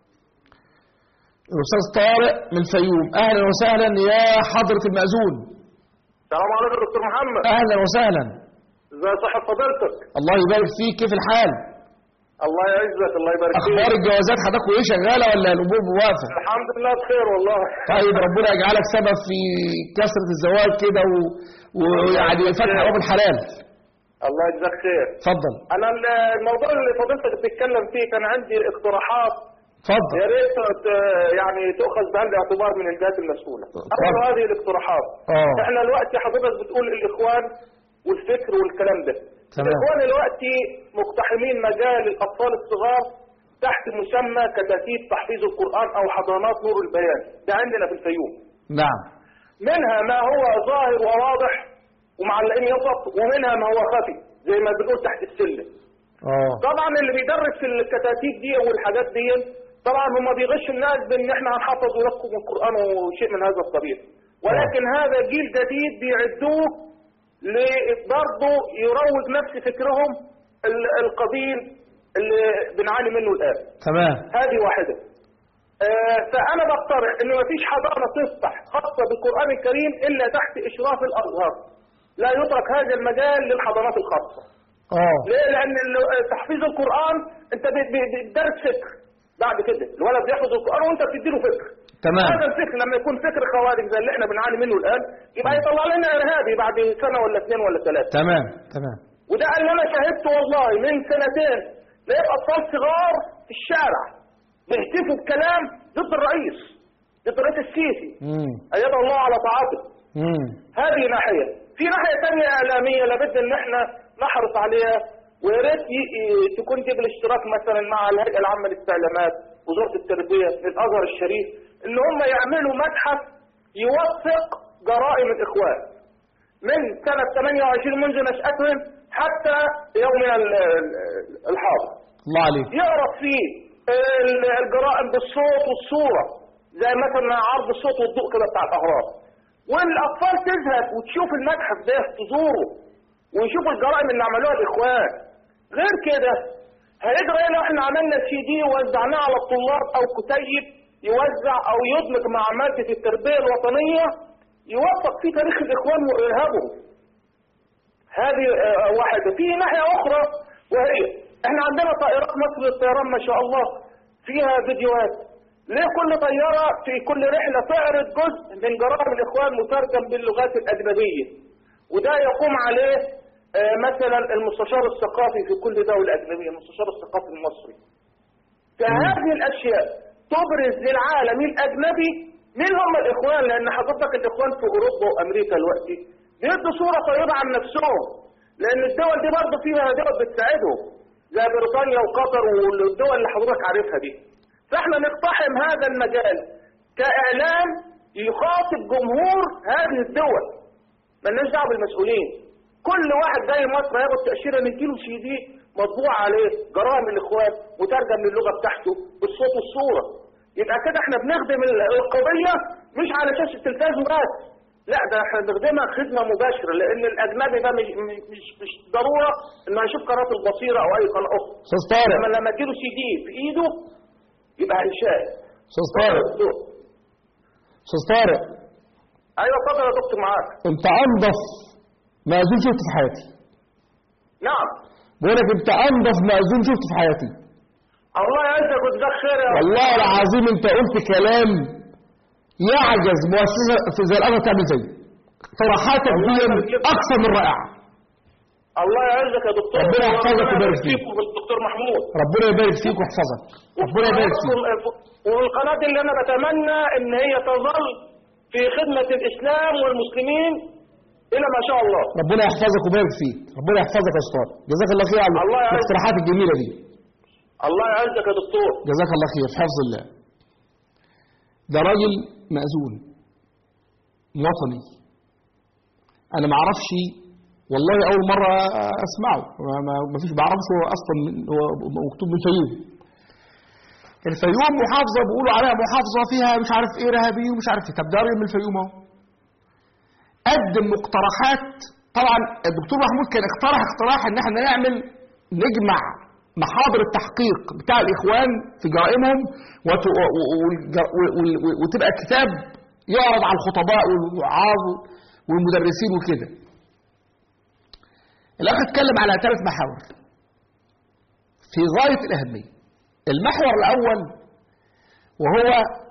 A: الأستاذ طارق من الفيوم أهلا وسهلا يا حضرة المأذون
B: السلام عليكم دكتور محمد
A: أهلا وسهلا
B: ازي صحة فضيلتك
A: الله يبارك فيك كيف الحال؟
B: الله يعزك الله يبارك
A: أخبار
B: فيك
A: الجوازات حضرتك إيه شغالة ولا الأمور موافقة؟
B: الحمد لله بخير والله
A: طيب ربنا يجعلك سبب في كثرة الزواج كده و- ويعني فتح أبواب الحلال
B: الله يجزاك خير
A: اتفضل
B: انا ال- الموضوع اللي فضيلتك بتتكلم فيه كان عندي اقتراحات
A: اتفضل
B: يا ريت ت- يعني تؤخذ بعين الاعتبار من الجهات المسؤوله.
A: اتفضل.
B: اول هذه الاقتراحات.
A: اه
B: احنا دلوقتي حضرتك بتقول الاخوان والفكر والكلام ده.
A: تمام.
B: الاخوان دلوقتي مقتحمين مجال الاطفال الصغار تحت مسمى كتاتيب تحفيظ القران او حضانات نور البيان. ده عندنا في الفيوم.
A: نعم
B: منها ما هو ظاهر وواضح ومعلقين يفط ومنها ما هو خفي زي ما بنقول تحت السلم.
A: اه
B: طبعا اللي بيدرس في الكتاتيب دي والحاجات دي طبعا هم بيغش الناس بان احنا هنحفظ ولادكم القران وشيء من هذا القبيل ولكن هذا جيل جديد بيعدوه برضه يروج نفس فكرهم ال- القبيل اللي بنعاني منه الان
A: تمام
B: هذه واحده آه، فانا بقترح ان مفيش حضانه تفتح خاصه بالقران الكريم الا تحت اشراف الازهر لا يترك هذا المجال للحضانات الخاصه
A: اه
B: ليه؟ لأن ال- تحفيظ القرآن أنت ب- ب- بتدرس فكر بعد كده، الولد بيحفظ القرآن وأنت بتديله فكر.
A: تمام
B: هذا الفكر لما يكون فكر خوارج زي اللي احنا بنعاني منه الآن يبقى يطلع لنا إرهابي بعد سنة ولا اثنين ولا ثلاثة.
A: تمام تمام
B: وده اللي أنا شاهدته والله من سنتين لقيت أطفال صغار في الشارع بيهتفوا بكلام ضد الرئيس ضد الرئيس السيسي
A: امم
B: أيده الله على طاعته.
A: امم
B: هذه ناحية في ناحية تانية إعلامية لابد إن إحنا نحرص عليها ويا ريت ي- ي- تكون دي بالاشتراك مثلا مع الهيئة العامة للاستعلامات وزارة التربية الأزهر الشريف إن هم يعملوا متحف يوثق جرائم الإخوان من سنة 28 منذ نشأتهم حتى يومنا ال- ال- الحاضر
A: الله عليك
B: يعرف فيه ال- الجرائم بالصوت والصورة زي مثلا عرض الصوت والضوء كده بتاع الأهرام والأطفال تذهب وتشوف المتحف ده تزوره ويشوفوا الجرائم اللي عملوها الإخوان غير كده هيجرى ايه لو احنا عملنا سي دي ووزعناه على الطلاب أو كتيب يوزع أو يدمج مع مادة التربية الوطنية يوثق فيه تاريخ الإخوان وإرهابهم هذه آه، واحدة في ناحية أخرى وهي احنا عندنا طائرات مصر للطيران ما شاء الله فيها فيديوهات ليه كل طيارة في كل رحلة تعرض جزء من جرائم الإخوان مترجم باللغات الأجنبية وده يقوم عليه آه، مثلا المستشار الثقافي في كل دولة أجنبية المستشار الثقافي المصري فهذه الأشياء تبرز للعالم الأجنبي مين هم الإخوان لأن حضرتك الإخوان في أوروبا وأمريكا دلوقتي بيدوا صورة طيبة عن نفسهم لان الدول دي برضه فيها دول بتساعدهم زي بريطانيا وقطر والدول اللي حضرتك عارفها دي فاحنا نقتحم هذا المجال كاعلام يخاطب جمهور هذه الدول مالناش دعوه بالمسؤولين كل واحد جاي مصر هياخد تاشيره نديله سي دي مطبوع عليه جرائم الاخوان مترجم للغه بتاعته بالصوت والصوره يبقى كده احنا بنخدم ال- القضيه مش على شاشه التلفاز وبس لا ده احنا بنخدمها خدمه مباشره لان الاجنبي ده مش مش مش ضروره انه يشوف قناه البصيره او اي قناه اخرى
A: استاذ طارق
B: لما لما اديله سي دي في ايده يبقى هيشاهد
A: استاذ طارق استاذ طارق
B: ايوه اتفضل يا دكتور معاك
A: انت انضف مأذون شفته في حياتي
B: نعم
A: بقول لك انت انضف مأذون شفته في حياتي
B: الله يعزك ويجزاك خير يا
A: والله العظيم انت قلت كلام يعجز مؤسسه في زي الازهر تعمل زيه طرحاتك دي اكثر من رائعه
B: الله يعزك يا دكتور
A: ربنا يحفظك ويبارك فيك.
B: الدكتور محمود
A: ربنا يبارك فيك ويحفظك ربنا يبارك فيك
B: والقناة اللي أنا بتمنى إن هي تظل في خدمة الإسلام والمسلمين إلى ما شاء الله
A: ربنا يحفظك ويبارك فيك ربنا يحفظك يا استاذ جزاك الله خير على
B: الله يعزك.
A: الاقتراحات الجميله دي
B: الله يعزك يا دكتور
A: جزاك الله خير في حفظ الله ده راجل مأذون وطني انا ما اعرفش والله اول مره اسمعه ما- ما ما فيش بعرفش هو اصلا من هو مكتوب من الفيوم الفيوم محافظه بيقولوا عليها محافظه فيها مش عارف ايه ارهابي ومش عارف ايه طب ده راجل من الفيوم اهو قدم مقترحات طبعا الدكتور محمود كان اقترح اقتراح ان احنا نعمل نجمع محاضر التحقيق بتاع الاخوان في جرائمهم وت- و- و- والج- و- و- و- وتبقى كتاب يعرض على الخطباء والوعاظ والمدرسين وكده الاخ اتكلم على ثلاث محاور في غايه الاهميه المحور الاول وهو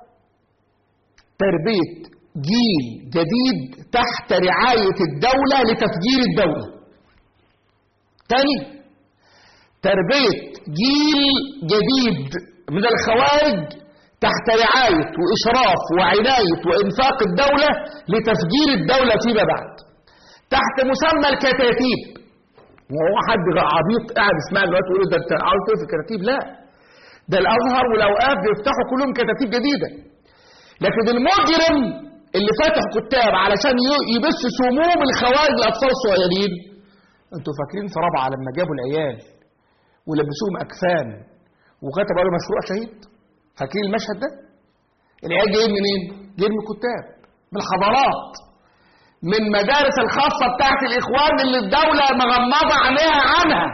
A: تربيه جيل جديد تحت رعايه الدوله لتفجير الدوله تاني تربيه جيل جديد من الخوارج تحت رعايه واشراف وعنايه وانفاق الدوله لتفجير الدوله فيما بعد تحت مسمى الكتاتيب وهو حد عبيط قاعد يسمع دلوقتي يقول ده انت عاوز ايه في الكتاتيب لا ده الازهر والاوقاف بيفتحوا كلهم كتاتيب جديده لكن المجرم اللي فاتح كتاب علشان ي- يبث سموم الخوارج الاطفال الصغيرين انتوا فاكرين في رابعه لما جابوا العيال ولبسوهم اكفان وكتبوا عليهم مشروع شهيد فاكرين المشهد ده العيال جايين منين جايين من الكتاب من الحضارات من مدارس الخاصة بتاعت الإخوان اللي الدولة مغمضة عينيها عنها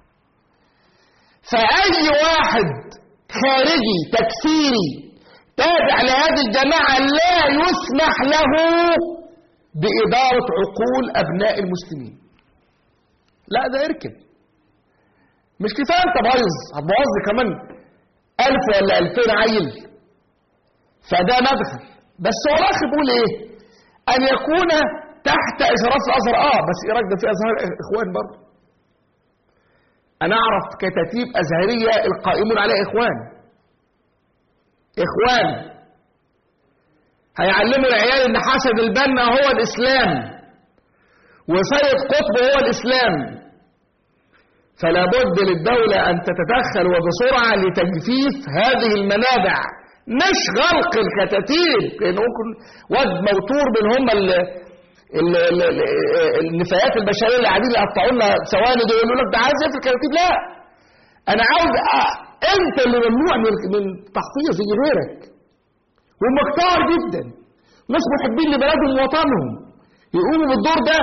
A: فأي واحد خارجي تكفيري تابع لهذه الجماعة لا يسمح له بإدارة عقول أبناء المسلمين لا ده اركن مش كفاية أنت بايظ هتبوظ لي كمان ألف ولا ألفين عيل فده مدخل بس هو الأخ بيقول إيه أن يكون تحت إشراف الأزهر آه بس إيه رأيك ده في أزهر إخوان برضه أنا أعرف كتاتيب أزهرية القائمون عليها إخوان إخوان هيعلموا العيال إن حسن البنا هو الإسلام وسيد قطب هو الإسلام فلا بد للدولة أن تتدخل وبسرعة لتجفيف هذه المنابع مش غلق الكتاتيب لأن ممكن واد موتور من هم ال ال- ال- ال- النفايات البشريه اللي قاعدين يقطعوا لنا ثواني دول يقولوا لك ده عايز ايه في الكتاتيب لا انا عاوز أ- انت اللي ممنوع من من تحفيظ زي غيرك وهم كتار جدا ناس محبين لبلدهم ووطنهم يقوموا بالدور ده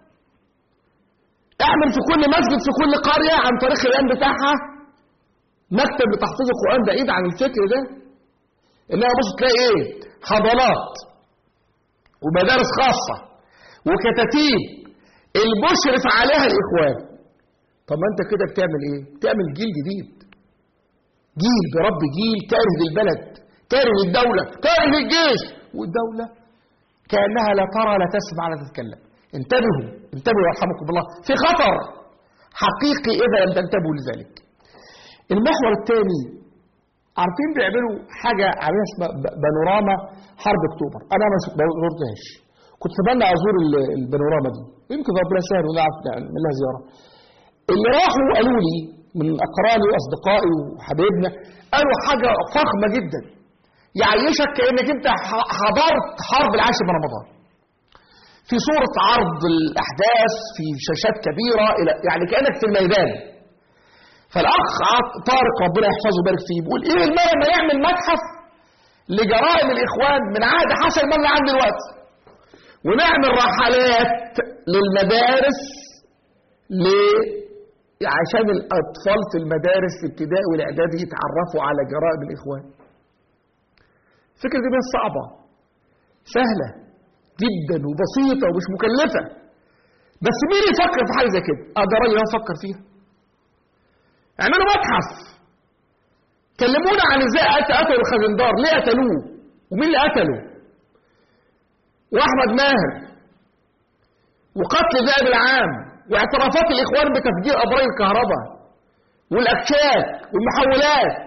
A: اعمل في كل مسجد في كل قريه عن طريق الان بتاعها مكتب لتحفيظ القران بعيد عن الفكر ده انها بص تلاقي ايه حضانات ومدارس خاصه وكتاتيب المشرف عليها الاخوان طب ما انت كده بتعمل ايه بتعمل جيل جديد جيل برب جيل كاره للبلد كاره للدوله كاره للجيش والدوله كانها لا ترى لا تسمع لا تتكلم انتبهوا انتبهوا يرحمكم الله في خطر حقيقي اذا لم تنتبهوا لذلك المحور الثاني عارفين بيعملوا حاجه عاملها اسمها ب- بانوراما حرب اكتوبر انا ما ش- ما زرتهاش كنت اتمنى ازور ال- البانوراما دي يمكن ربنا يسهل ونعرف نعمل لها زياره اللي راحوا قالوا لي من اقراني واصدقائي وحبايبنا قالوا حاجه فخمه جدا يعيشك كانك انت ح- حضرت حرب العاشر من رمضان في صورة عرض الأحداث في شاشات كبيرة إلى يعني كأنك في الميدان فالأخ عط- طارق ربنا يحفظه ويبارك فيه بيقول إيه المال لما يعمل متحف لجرائم الإخوان من عهد حسن المال اللي عندي دلوقتي ونعمل رحلات للمدارس ل عشان الأطفال في المدارس الابتدائي والإعدادي يتعرفوا على جرائم الإخوان الفكرة دي مش صعبة سهلة جدا وبسيطة ومش مكلفة بس مين يفكر في حاجة زي كده؟ اه ده راجل هو فكر فيها اعملوا متحف كلمونا عن ازاي قت- قتلوا الخزندار ليه قتلوه ومين اللي قتله واحمد ماهر وقتل ذئب العام واعترافات الاخوان بتفجير ابراج الكهرباء والاكشاك والمحولات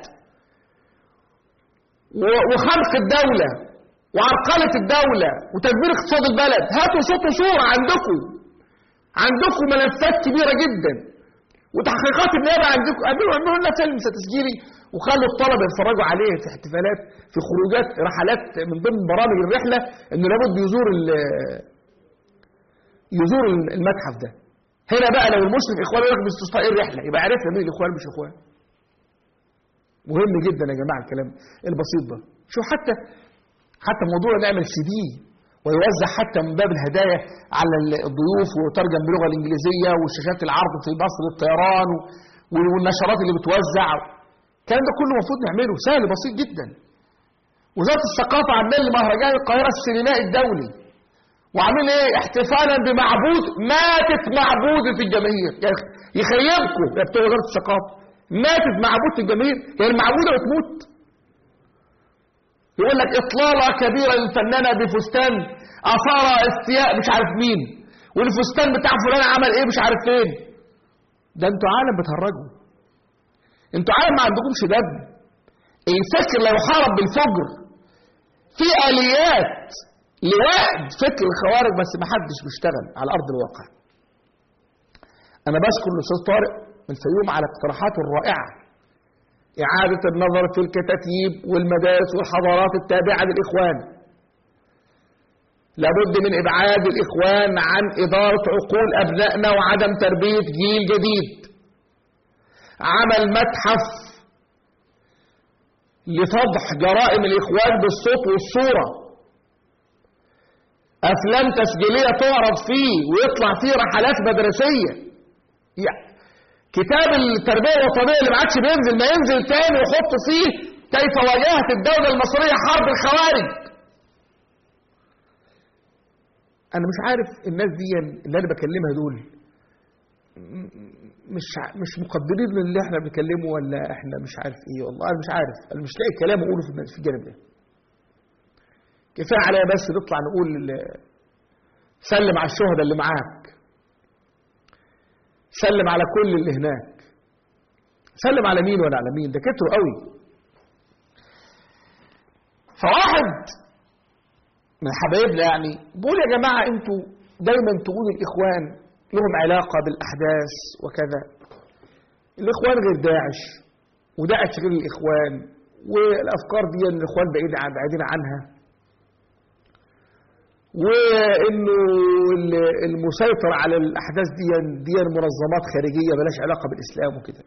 A: و- وخنق الدولة وعرقلة الدولة وتدمير اقتصاد البلد هاتوا صوت وصورة عندكم عندكم ملفات كبيرة جدا وتحقيقات النيابة عندكم اعملوا اعملوا لنا فيلم تسجيلي وخلوا الطلبة يتفرجوا عليه في احتفالات في خروجات رحلات من ضمن برامج الرحلة انه لابد يزور ال- يزور المتحف ده هنا بقى لو المسلم اخوان يقول لك باستصفاء ايه الرحلة يبقى عرفنا مين الاخوان مش اخوان مهم جدا يا جماعه الكلام البسيط ده شوف حتى حتى موضوع نعمل سي دي ويوزع حتى من باب الهدايا على الضيوف وترجم باللغه الانجليزيه وشاشات العرض في مصر للطيران و- والنشرات اللي بتوزع الكلام ده كله المفروض نعمله سهل بسيط جدا وزاره الثقافه عامله مهرجان القاهره السينمائي الدولي وعاملين ايه احتفالا بمعبود ماتت معبود في الجماهير يعني يخيبكم يا بتوع وزاره الثقافه ماتت معبود في الجماهير هي المعبوده بتموت يقول لك اطلاله كبيره للفنانه بفستان اثار استياء مش عارف مين والفستان بتاع فلان عمل ايه مش عارف فين ده انتوا عالم بتهرجوا انتوا عالم ما عندكمش دم الفكر لا يحارب بالفجر في اليات لوقت فكر الخوارج بس ما حدش بيشتغل على ارض الواقع انا بشكر الاستاذ طارق من الفيوم على اقتراحاته الرائعه إعادة النظر في الكتاتيب والمدارس والحضارات التابعة للإخوان لابد من إبعاد الإخوان عن إدارة عقول أبنائنا وعدم تربية جيل جديد عمل متحف لفضح جرائم الإخوان بالصوت والصورة أفلام تسجيلية تعرض فيه ويطلع فيه رحلات مدرسية يعني كتاب التربية الوطنية اللي ما عادش بينزل ما ينزل تاني ويحط فيه كيف واجهت الدولة المصرية حرب الخوارج أنا مش عارف الناس دي اللي أنا بكلمها دول م- مش ع- مش مقدرين للي احنا بنكلمه ولا احنا مش عارف ايه والله انا مش عارف انا مش لاقي كلام اقوله في في الجانب ده كفايه عليا بس نطلع نقول ل- سلم على الشهداء اللي معاك سلم على كل اللي هناك سلم على مين ولا على مين ده كتروا قوي فواحد من حبايبنا يعني بيقول يا جماعة انتوا دايما تقولوا الإخوان لهم علاقة بالأحداث وكذا الإخوان غير داعش وداعش غير الإخوان والأفكار دي إن الإخوان بعيد عن بعيدين عنها وانه ال- المسيطر على الاحداث دي دي منظمات خارجيه ملهاش علاقه بالاسلام وكده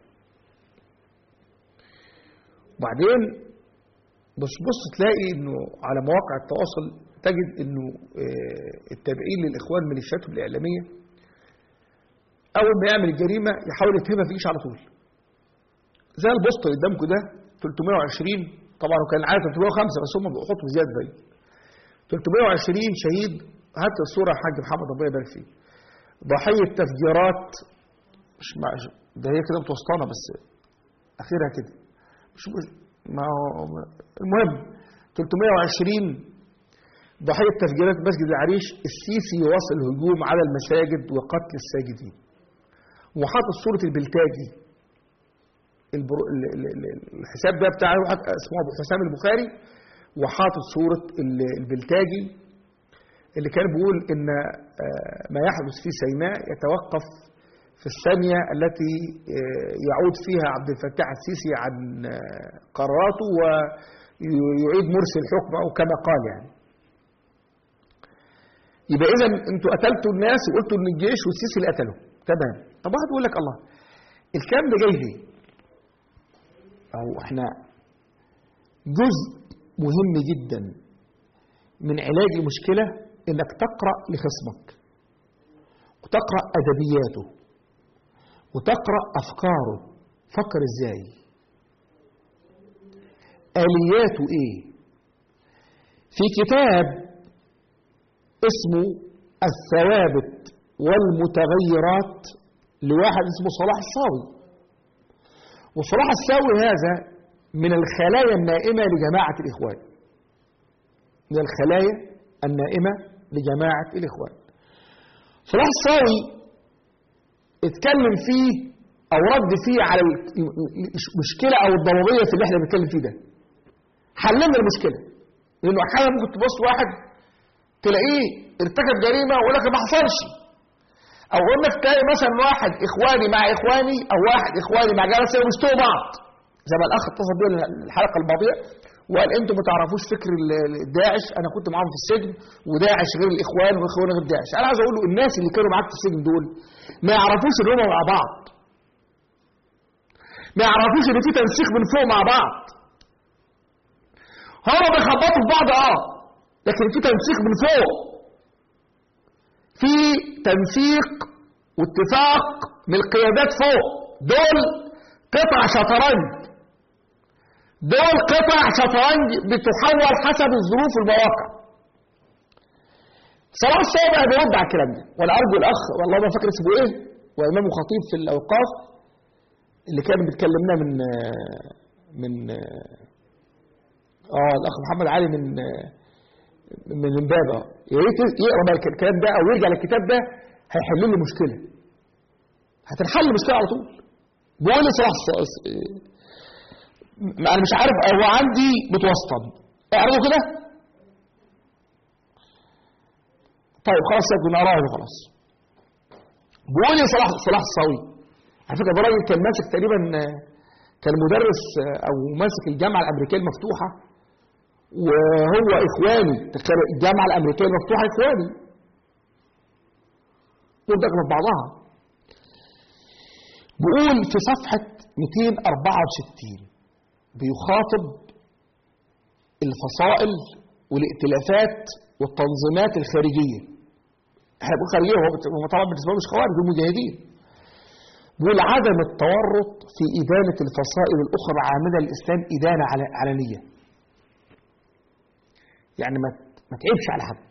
A: وبعدين بص بص تلاقي انه على مواقع التواصل تجد انه آه، التابعين للاخوان ميليشياتهم الاعلاميه اول ما يعمل الجريمه يحاول يتهمها في ايش على طول زي البوست اللي قدامكم ده 320 طبعا وكان العاده 305 بس هم بيحطوا زياده باين 320 شهيد هات الصورة يا حاج محمد ربنا يبارك فيه ضحية تفجيرات مش مع ده هي كده متوسطانة بس أخيرها كده مش مش ما هو المهم 320 ضحية تفجيرات مسجد العريش السيسي يواصل الهجوم على المساجد وقتل الساجدين وحاطط صورة البلتاجي البرو... ال- ال- ال- الحساب ده بتاع واحد اسمه ابو حسام البخاري وحاطط صورة ال- البلتاجي اللي كان بيقول ان آه، ما يحدث في سيناء يتوقف في الثانية التي آه، يعود فيها عبد الفتاح السيسي عن آه، قراراته ويعيد مرسي الحكم او كما قال يعني يبقى اذا انتوا قتلتوا الناس وقلتوا ان الجيش والسيسي اللي قتلوا تمام طب واحد يقول لك الله الكلام ده جاي ليه او احنا جزء مهم جدا من علاج المشكله انك تقرا لخصمك وتقرا ادبياته وتقرا افكاره فكر ازاي الياته ايه في كتاب اسمه الثوابت والمتغيرات لواحد اسمه صلاح الصاوي وصلاح الصاوي هذا من الخلايا النائمة لجماعة الإخوان من الخلايا النائمة لجماعة الإخوان صلاح الصاوي اتكلم فيه أو رد فيه على المشكلة أو الضبابية في اللي احنا بنتكلم فيه ده حللنا المشكلة لأنه أحيانا ممكن تبص واحد تلاقيه ارتكب جريمة ويقول لك ما حصلش او انك تلاقي مثلا واحد اخواني مع اخواني او واحد اخواني مع جلسه ومشتوا بعض زي ما الاخ اتصل بيا الحلقه الماضيه وقال انتوا ما تعرفوش فكر ال- داعش انا كنت معاهم في السجن وداعش غير الاخوان والاخوان غير داعش انا عايز اقول له الناس اللي كانوا معاك في السجن دول ما يعرفوش ان هم مع بعض ما يعرفوش ان في تنسيق من فوق مع بعض هم بيخبطوا في بعض اه لكن في تنسيق من فوق في تنسيق واتفاق من القيادات فوق دول قطع شطرنج دول قطع شطرنج بتحول حسب الظروف والمواقع صلاح الصابع بيرد على الكلام ده وانا ارجو الاخ والله ما فاكر اسمه ايه وامام خطيب في الاوقاف اللي كان بيتكلمنا من من اه الاخ محمد علي من من امبابه يا ريت يقرا بقى الكلام ده او يرجع للكتاب ده هيحل له مشكله هتنحل المشكله على طول بيقول لي صلاح الص- م- انا مش عارف هو عندي متوسطن اعرضه كده طيب خلاص سيبكم نقراه خلاص بيقول لي صلاح صلاح الصاوي على فكره ده راجل كان ماسك تقريبا آه، كان مدرس آه، او ماسك الجامعه الامريكيه المفتوحه وهو اخواني تخيل الجامعه الامريكيه المفتوحه اخواني دول داخله في بعضها بيقول في صفحه 264 بيخاطب الفصائل والائتلافات والتنظيمات الخارجيه احنا بنقول خارجيه هو بت- هو طبعا بالنسبه له مش خوارج دول مجاهدين بيقول عدم التورط في إدانة الفصائل الأخرى عاملة الإسلام إدانة على- علنية يعني ما ما تعيبش على حد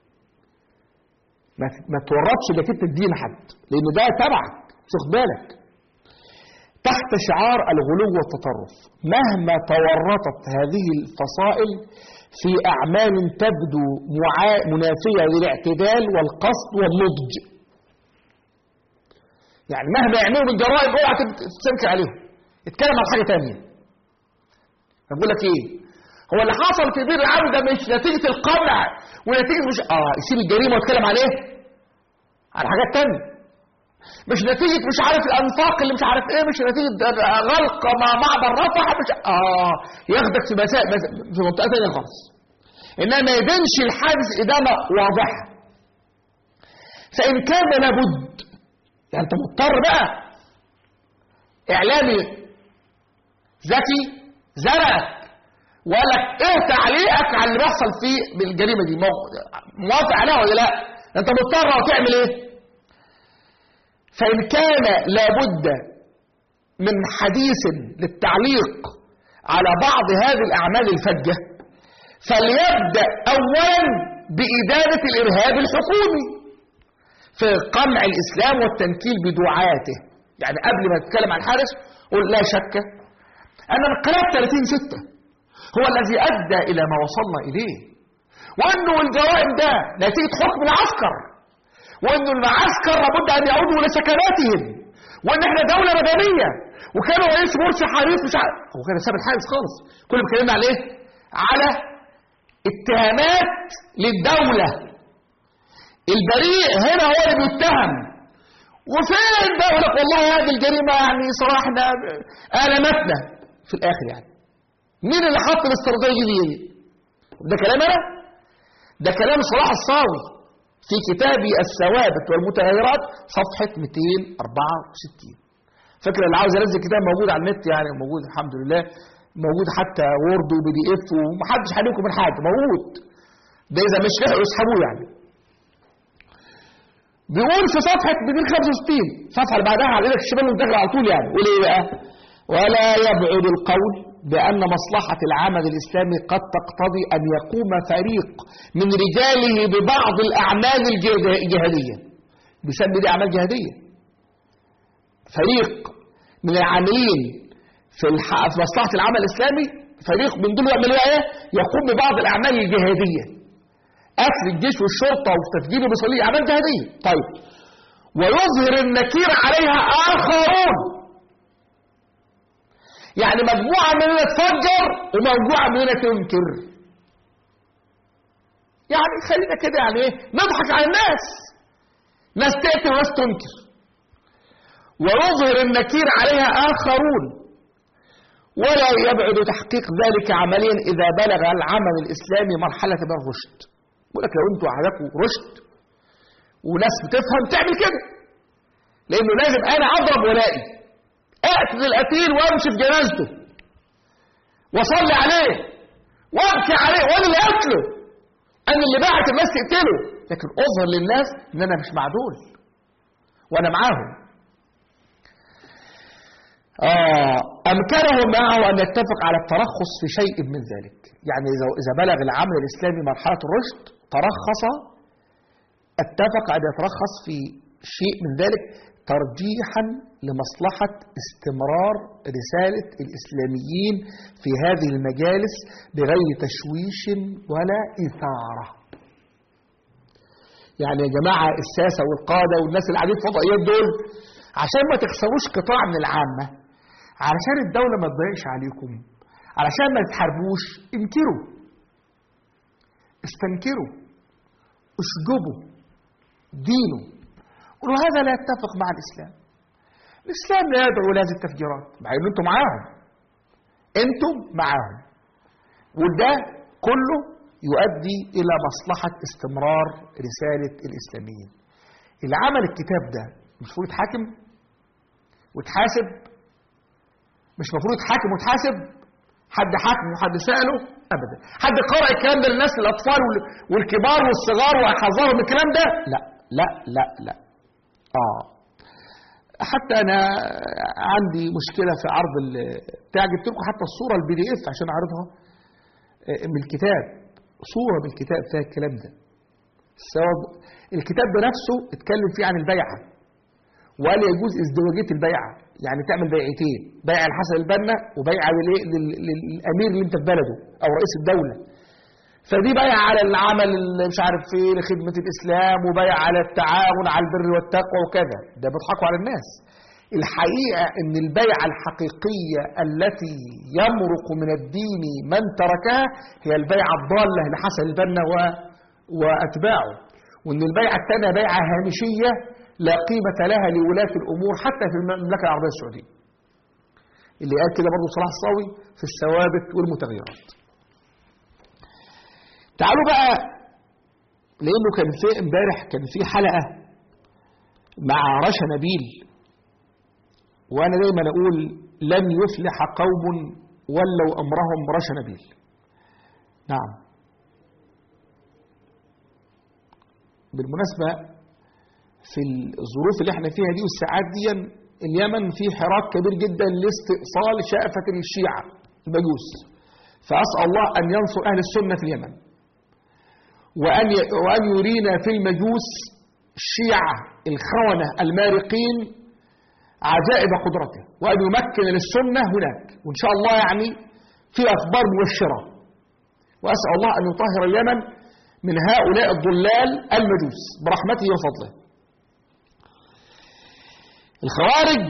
A: ما ما تورطش انك انت تدين حد لان ده تبعك خد بالك تحت شعار الغلو والتطرف مهما تورطت هذه الفصائل في اعمال تبدو معا- منافيه للاعتدال والقصد والنضج يعني مهما يعملوا من جرائم اوعى تستنكر عليهم اتكلم عن حاجه ثانيه بقول لك ايه هو اللي حصل في بير العبد ده مش نتيجه القمع ونتيجه مش اه يسيب الجريمه ويتكلم عليه على حاجات تانية مش نتيجة مش عارف الأنفاق اللي مش عارف إيه مش نتيجة غلق مع معبر رفح مش آه ياخدك في مسائل في منطقة تانية خالص إنما ما يبينش الحادث إدامة واضحة فإن كان لابد يعني أنت مضطر بقى إعلامي ذكي زرعك وقال لك ايه تعليقك على اللي بيحصل في بالجريمه دي مو- موافق عليها ولا لا انت مضطر وتعمل ايه فان كان لابد من حديث للتعليق على بعض هذه الاعمال الفجه فليبدا اولا بادانه الارهاب الحكومي في قمع الاسلام والتنكيل بدعاته يعني قبل ما تتكلم عن الحادث قل لا شك ان انقلاب 30 6 هو الذي ادى الى ما وصلنا اليه وانه الجرائم ده نتيجه حكم العسكر وانه المعسكر لابد ان يعودوا الى سكناتهم وان احنا دوله مدنيه وكان رئيس مرسي حريص مش عارف هو كان ساب الحادث خالص كل ما اتكلمنا على ايه؟ على اتهامات للدوله البريء هنا هو اللي بيتهم وفين بقى يقول لك والله هذه الجريمه يعني صراحه احنا المتنا في الاخر يعني مين اللي حط الاستراتيجيه دي ده كلام انا ده كلام صلاح الصاوي في كتابي الثوابت والمتغيرات صفحه 264 فاكر اللي عاوز ينزل كتاب موجود على النت يعني موجود الحمد لله موجود حتى وورد وبي دي اف ومحدش هيليكم من حاجه موجود ده اذا مش لحقوا يسحبوه يعني بيقول في صفحه 265 الصفحه اللي بعدها على ايدك الشمال والداخل على طول يعني يقول ايه بقى ولا يبعد القول بأن مصلحة العمل الإسلامي قد تقتضي أن يقوم فريق من رجاله ببعض الأعمال الجهاد- الجهادية بيسمي دي أعمال جهادية فريق من العاملين في, الح... في مصلحة العمل الإسلامي فريق من دول يعملوا إيه؟ يقوم ببعض الأعمال الجهادية قتل الجيش والشرطة وتفجير المصلين أعمال جهادية طيب ويظهر النكير عليها آخرون يعني مجموعة مننا تفجر ومجموعة مننا تنكر يعني خلينا كده يعني ايه نضحك على الناس ناس تقتل وناس تنكر ويظهر النكير عليها آخرون ولا يبعد تحقيق ذلك عمليا إذا بلغ العمل الإسلامي مرحلة من الرشد يقول لك لو انتوا عندكم رشد وناس بتفهم تعمل كده لأنه لازم أنا أضرب ولائي اقتل القتيل وامشي في جنازته واصلي عليه وابكي عليه وانا اللي قتله انا اللي بعت الناس تقتله لكن اظهر للناس ان انا مش مع دول وانا معاهم آه أمكنه معه أن يتفق على الترخص في شيء من ذلك يعني إذا إذا بلغ العمل الإسلامي مرحلة الرشد ترخص اتفق أن يترخص في شيء من ذلك ترجيحا لمصلحة استمرار رسالة الإسلاميين في هذه المجالس بغير تشويش ولا إثارة يعني يا جماعة الساسة والقادة والناس اللي قاعدين في فضائيات دول عشان ما تخسروش قطاع من العامة علشان الدولة ما تضايقش عليكم علشان ما تحاربوش انكروا استنكروا اشجبوا دينوا قولوا هذا لا يتفق مع الإسلام الإسلام لا يدعو لهذه التفجيرات مع أن أنتم معاهم أنتم معاهم وده كله يؤدي إلى مصلحة استمرار رسالة الإسلاميين اللي عمل الكتاب ده مش المفروض يتحاكم وتحاسب مش المفروض يتحاكم وتحاسب حد حاكم وحد سأله أبدا حد قرأ الكلام ده للناس الأطفال وال- والكبار والصغار وحذرهم الكلام ده لا لا لا لا آه حتى أنا عندي مشكلة في عرض ال- بتاع جبت لكم حتى الصورة البي دي اف عشان أعرضها آه، من الكتاب صورة من الكتاب فيها الكلام ده السبب الكتاب بنفسه اتكلم فيه عن البيعة وقال يجوز ازدواجية البيعة يعني تعمل بيعتين بيعة لحسن البنا وبيعة للإيه؟ لل- للأمير اللي انت في بلده أو رئيس الدولة فدي بيعة على العمل اللي مش عارف ايه لخدمة الإسلام وبيعة على التعاون على البر والتقوى وكذا ده بيضحكوا على الناس الحقيقة ان البيعة الحقيقية التي يمرق من الدين من تركها هي البيعة الضالة لحسن البنا و... وأتباعه وان البيعة الثانية بيعة هامشية لا قيمة لها لولاة الأمور حتى في المملكة العربية السعودية اللي قال كده برضه صلاح الصاوي في الثوابت والمتغيرات تعالوا بقى لانه كان في امبارح كان في حلقه مع رشا نبيل وانا دايما اقول لن يفلح قوم ولوا امرهم رشا نبيل نعم بالمناسبه في الظروف اللي احنا فيها دي والساعات دي اليمن في حراك كبير جدا لاستئصال شأفة الشيعة المجوس فأسأل الله أن ينصر أهل السنة في اليمن وأن ي- وأن يرينا في المجوس الشيعة الخونة المارقين عجائب قدرته وأن يمكن للسنة هناك وإن شاء الله يعني في أخبار مبشرة وأسأل الله أن يطهر اليمن من هؤلاء الضلال المجوس برحمته وفضله الخوارج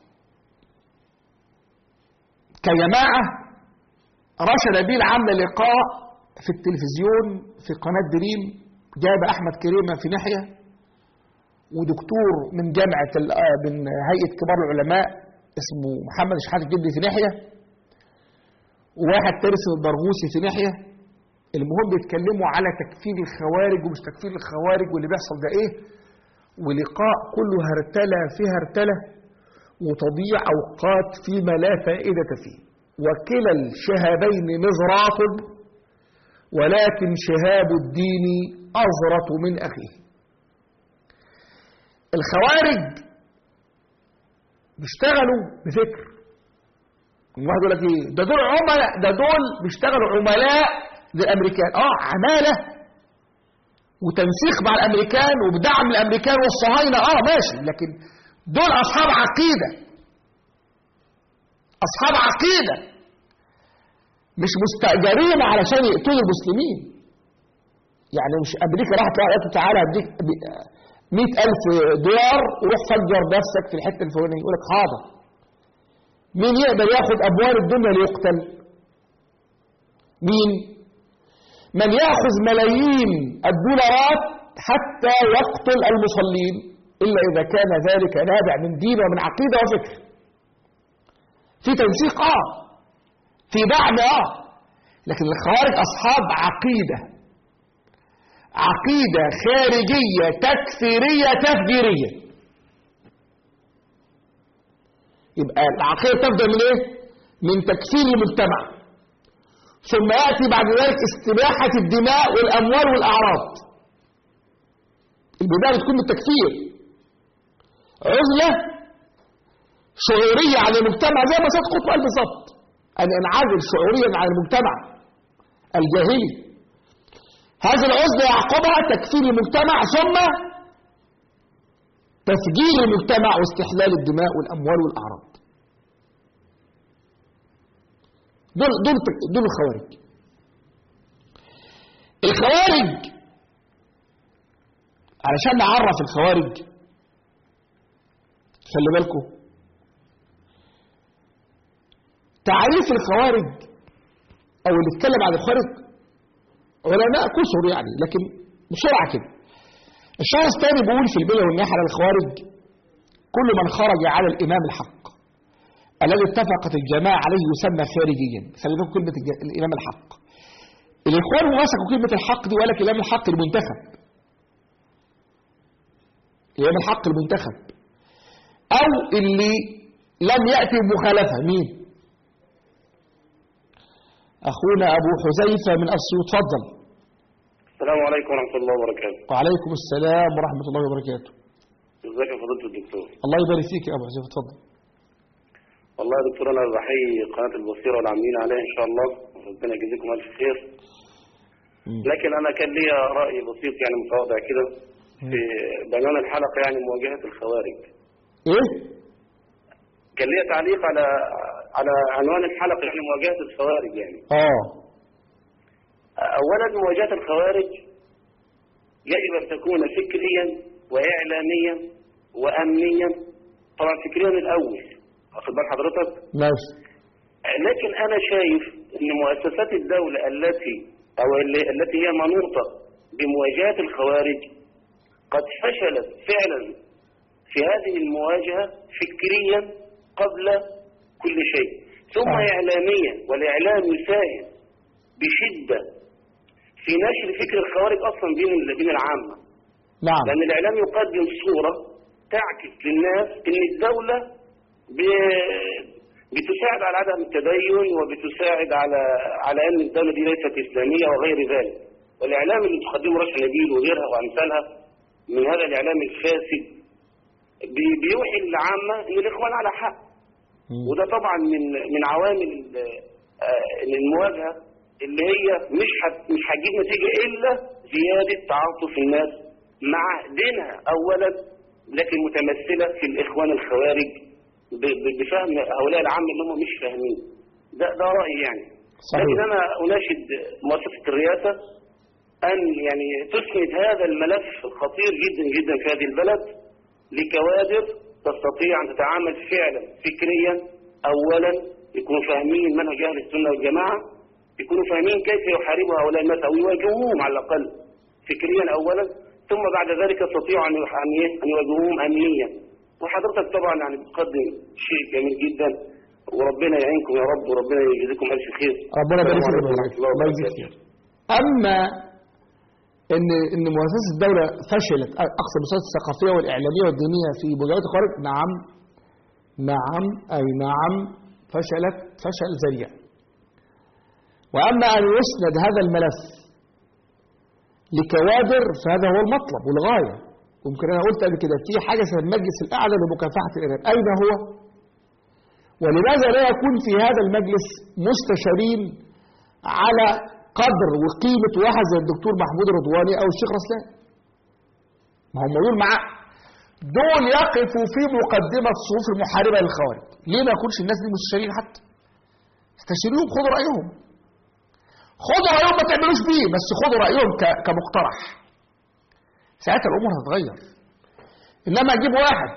A: كجماعة رشا نبيل عامل لقاء في التلفزيون في قناة دريم جاب احمد كريمه في ناحيه ودكتور من جامعه ال- آه، من هيئه كبار العلماء اسمه محمد شحات الجدي في ناحيه وواحد تاني اسمه البرغوثي في ناحيه المهم بيتكلموا على تكفير الخوارج ومش تكفير الخوارج واللي بيحصل ده ايه ولقاء كله هرتله في هرتله وتضييع اوقات فيما لا فائده فيه وكلا الشهابين مزراط ولكن شهاب الدين أزرط من أخيه الخوارج بيشتغلوا بفكر واحد يقول لك ايه ده دول عملاء ده دول بيشتغلوا عملاء للامريكان اه عماله وتنسيق مع الامريكان وبدعم الامريكان والصهاينه اه ماشي لكن دول اصحاب عقيده اصحاب عقيده مش مستأجرين علشان يقتلوا المسلمين يعني مش أمريكا راحت قالت له تعالى هديك مئة ألف دولار وروح فجر نفسك في الحتة الفلانية يقول لك حاضر مين يقدر ياخد أموال الدنيا ليقتل مين من يأخذ ملايين الدولارات حتى يقتل المصلين إلا إذا كان ذلك نابع من دين ومن عقيدة وفكر في تنسيق آه في دعم اه لكن الخوارج اصحاب عقيده عقيده خارجيه تكفيريه تفجيريه يبقى العقيده تبدا من ايه من تكفير المجتمع ثم ياتي بعد ذلك استباحه الدماء والاموال والاعراض البدايه بتكون بالتكفير عزله شعوريه على المجتمع زي ما سيد قطب قال بالظبط أن ينعزل شعوريا عن المجتمع الجاهلي هذه العزلة يعقبها تكفير المجتمع ثم تفجير المجتمع واستحلال الدماء والأموال والأعراض دول دول دول الخوارج الخوارج علشان نعرف الخوارج خلي بالكم تعريف الخوارج او اللي اتكلم عن الخوارج علماء كثر يعني لكن بسرعه كده الشخص الثاني بيقول في البدايه والنهايه على الخوارج كل من خرج على الامام الحق الذي اتفقت الجماعه عليه يسمى خارجيا خلي بالكم كلمه الج- الامام الحق الاخوان مسكوا كلمه الحق دي وقال لك الامام الحق المنتخب الامام الحق المنتخب او اللي لم ياتي بمخالفه مين أخونا أبو حذيفة من أسيوط تفضل
B: السلام عليكم ورحمة الله وبركاته
A: وعليكم السلام ورحمة الله وبركاته
B: ازيك يا فضيلة الدكتور
A: الله يبارك فيك يا أبو حذيفة تفضل
B: والله يا دكتور انا بحيي قناة البصيرة والعاملين عليها ان شاء الله ربنا يجزيكم الف خير لكن انا كان ليا رأي بسيط يعني متواضع كده في بعنوان الحلقة يعني مواجهة الخوارج
A: إيه؟
B: كان ليا تعليق على على عنوان الحلقة يعني مواجهة الخوارج يعني
A: آه
B: اولا مواجهة الخوارج يجب ان تكون فكريا واعلاميا وامنيا طبعا فكريا الاول واخد بال حضرتك
A: ماشي
B: لكن انا شايف ان مؤسسات الدولة التي او اللي- التي هي منوطة بمواجهة الخوارج قد فشلت فعلا في هذه المواجهة فكريا قبل كل شيء ثم
A: آه.
B: اعلاميا والاعلام يساهم بشدة في نشر فكر الخوارج اصلا بين ال- بين العامة
A: نعم
B: لأن الإعلام يقدم صورة تعكس للناس أن الدولة ب- بتساعد على عدم التدين وبتساعد على على أن الدولة دي ليست إسلامية وغير ذلك والإعلام اللي تقدمه رشا نبيل وغيرها وأمثالها من هذا الإعلام الفاسد بي- بيوحي للعامة أن الإخوان على حق
A: مم.
B: وده طبعا من من عوامل ال- آه، المواجهه اللي هي مش هت- مش هتجيب نتيجه الا زياده تعاطف الناس مع دينها اولا لكن متمثله في الاخوان الخوارج ب- ب- بفهم هؤلاء العامه اللي هم مش فاهمين ده ده رايي يعني
A: صحيح.
B: لكن انا اناشد مؤسسه الرئاسه ان يعني تسند هذا الملف الخطير جدا جدا في هذه البلد لكوادر تستطيع ان تتعامل فعلا فكريا اولا يكونوا فاهمين منهج اهل السنه والجماعه يكونوا فاهمين كيف يحاربوا هؤلاء الناس او يواجهوهم على الاقل فكريا اولا ثم بعد ذلك يستطيعوا ان ان إيه؟ أن يواجهوهم امنيا وحضرتك طبعا يعني بتقدم شيء جميل جدا وربنا يعينكم يا رب وربنا يجزيكم الف خير
A: ربنا يبارك
B: السلام
A: فيك
B: عليكم
A: يا
B: ورحمة
A: رب.
B: الله
A: الله يجزيك
B: وبركاته.
A: خير اما ان ان مؤسسه الدوله فشلت اقصى المؤسسات الثقافيه والاعلاميه والدينيه في مجالات الخارج نعم نعم اي نعم فشلت فشل ذريع واما ان يسند هذا الملف لكوادر فهذا هو المطلب والغايه ويمكن انا قلت قبل كده في حاجه اسمها المجلس الاعلى لمكافحه الارهاب اين هو ولماذا لا يكون في هذا المجلس مستشارين على قدر وقيمة واحد زي الدكتور محمود رضواني أو الشيخ رسلان ما هم دول معاه دول يقفوا في مقدمة صفوف المحاربة للخوارج ليه ما يكونش الناس دي مستشارين حتى استشيروهم خدوا رأيهم خدوا رأيهم ما تعملوش بيه بس خدوا رأيهم ك- كمقترح ساعتها الأمور هتتغير إنما أجيب واحد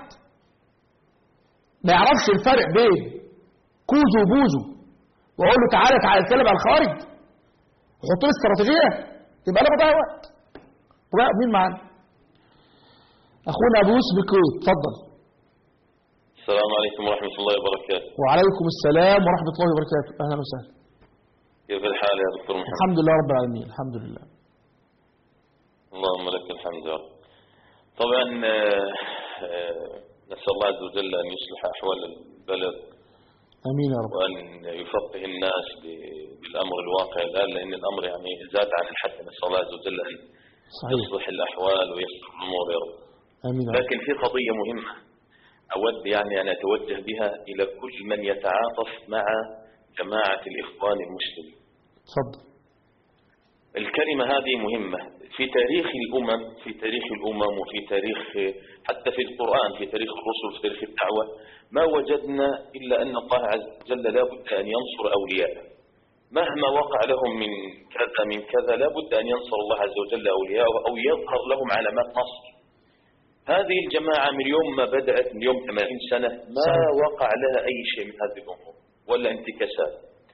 A: ما يعرفش الفرق بين كوزو وبوزو واقول له تعالى تعالى اتكلم على الخوارج وحط لي استراتيجيه يبقى انا بضيع وقت وبقى مين معانا اخونا ابو يوسف الكويت اتفضل
G: السلام عليكم ورحمة الله وبركاته
A: وعليكم السلام ورحمه الله وبركاته اهلا وسهلا
G: كيف الحال يا دكتور محمد
A: الحمد لله رب العالمين الحمد لله
G: اللهم لك الحمد يا رب طبعا آه، آه، نسأل الله عز وجل أن يصلح أحوال البلد
A: امين يا رب
G: وأن يفقه الناس ب- بالأمر الواقع الآن لأن الأمر يعني زاد عن الحد نسأل الله عز وجل أن
A: صحيح
G: يصلح الأحوال ويستر الأمور يا رب
A: امين يا رب
G: لكن في قضية مهمة أود يعني أن أتوجه بها إلى كل من يتعاطف مع جماعة الإخوان المسلمين
A: اتفضل
G: الكلمة هذه مهمة في تاريخ الأمم في تاريخ الأمم وفي تاريخ حتى في القرآن في تاريخ الرسل في تاريخ الدعوة ما وجدنا إلا أن الله عز وجل لا بد أن ينصر أولياءه مهما وقع لهم من كذا من كذا لا بد أن ينصر الله عز وجل أولياءه أو يظهر لهم علامات نصر هذه الجماعة من يوم ما بدأت من يوم 80 سنة ما
A: صحيح.
G: وقع لها أي شيء من هذه الأمور ولا انتكاسات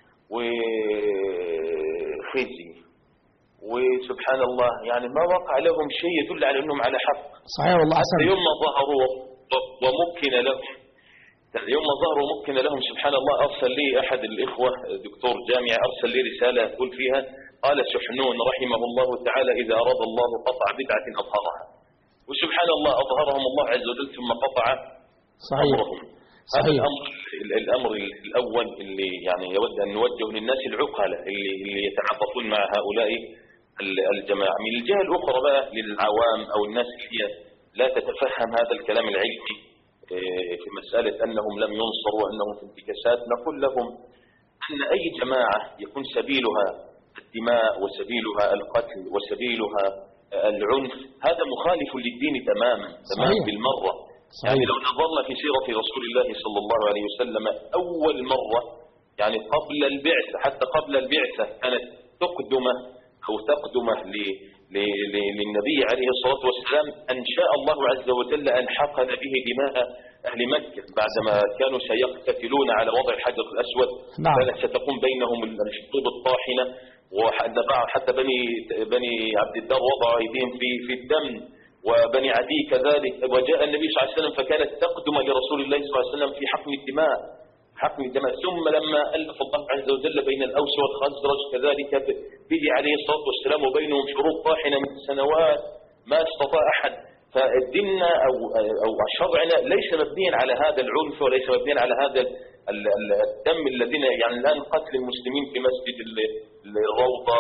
G: وخزي وسبحان الله يعني ما وقع لهم شيء يدل على أنهم على حق
A: صحيح والله
G: حتى
A: احسن
G: يوم ما ظهروا و- ومكن لهم يوم ما ظهروا مكن لهم سبحان الله أرسل لي أحد الإخوة دكتور جامعة أرسل لي رسالة يقول فيها قال سحنون رحمه الله تعالى إذا أراد الله قطع بدعة أظهرها وسبحان الله أظهرهم الله عز وجل ثم قطع
A: صحيح
G: أمرهم هذا
A: صحيح
G: الأمر ال- الأمر الأول اللي يعني يود أن نوجه للناس العقلة اللي, اللي يتعاطفون مع هؤلاء ال- الجماعة من الجهة الأخرى بقى للعوام أو الناس اللي هي لا تتفهم هذا الكلام العلمي إيه، في مسألة أنهم لم ينصروا وأنهم في انتكاسات نقول لهم أن أي جماعة يكون سبيلها الدماء وسبيلها القتل وسبيلها العنف هذا مخالف للدين تماما تماما
A: صحيح.
G: بالمرة
A: صحيح.
G: يعني لو نظرنا في سيرة رسول الله صلى الله عليه وسلم أول مرة يعني قبل البعثة حتى قبل البعثة كانت تقدمة أو تقدمة ل ل- ل- للنبي عليه الصلاة والسلام أن شاء الله عز وجل أن حقن به دماء أهل مكة بعدما كانوا سيقتتلون على وضع الحجر الأسود
A: نعم.
G: كانت ستقوم بينهم الحروب الطاحنة وحتى بعض- حتى بني بني عبد الدار وضعوا أيديهم في في الدم وبني عدي كذلك وجاء النبي صلى الله عليه وسلم فكانت تقدم لرسول الله صلى الله عليه وسلم في حقن الدماء حقن الدماء ثم لما ألف الله عز وجل بين الأوس والخزرج كذلك به عليه الصلاة والسلام وبينهم حروب طاحنة من سنوات ما استطاع أحد فديننا أو أو شرعنا ليس مبنيا على هذا العنف وليس مبنيا على هذا ال- ال- الدم الذين يعني الآن قتل المسلمين في مسجد ال- الروضة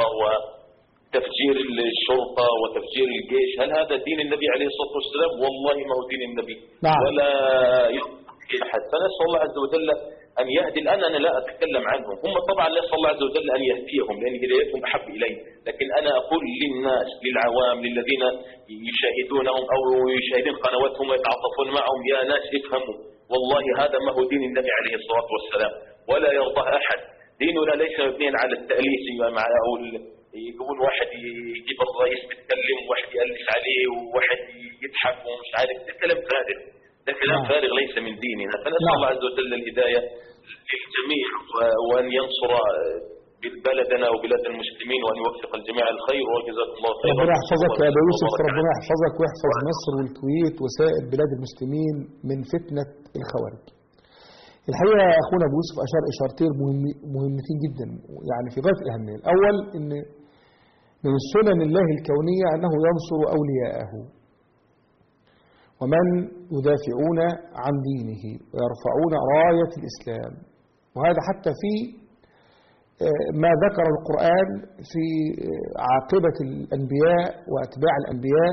G: وتفجير الشرطة وتفجير الجيش هل هذا دين النبي عليه الصلاة والسلام والله ما هو دين النبي
A: نعم.
G: ولا يقتل أحد فنسأل الله عز وجل أن يهدي الآن أنا لا أتكلم عنهم هم طبعا نسأل الله عز وجل أن يهديهم لأن هدايتهم أحب إلي لكن أنا أقول للناس للعوام للذين يشاهدونهم أو يشاهدون قنواتهم ويتعاطفون معهم يا ناس افهموا والله هذا ما هو دين النبي عليه الصلاة والسلام ولا يرضاه أحد ديننا ليس مبنيا على التأليس مع أو ال- يقول واحد يجيب الرئيس بيتكلم وواحد يألس عليه وواحد يضحك ومش عارف ده كلام فارغ ده كلام
A: نعم.
G: فارغ ليس من ديننا فنسأل
A: نعم.
G: الله عز وجل الهداية للجميع و- وأن ينصر بلدنا وبلاد المسلمين وأن يوفق الجميع الخير وجزاكم الله خيرا
A: ربنا يحفظك يا ابو يوسف
G: وبارك
A: ربنا يحفظك ويحفظ مصر والكويت وسائر بلاد المسلمين من فتنة الخوارج الحقيقة أخونا أبو يوسف أشار إشارتين مهم- مهمتين جدا يعني في غاية الأهمية الأول إن من سنن الله الكونية أنه ينصر أولياءه ومن يدافعون عن دينه ويرفعون راية الإسلام وهذا حتى في آه، ما ذكر القرآن في آه، عاقبة الأنبياء وأتباع الأنبياء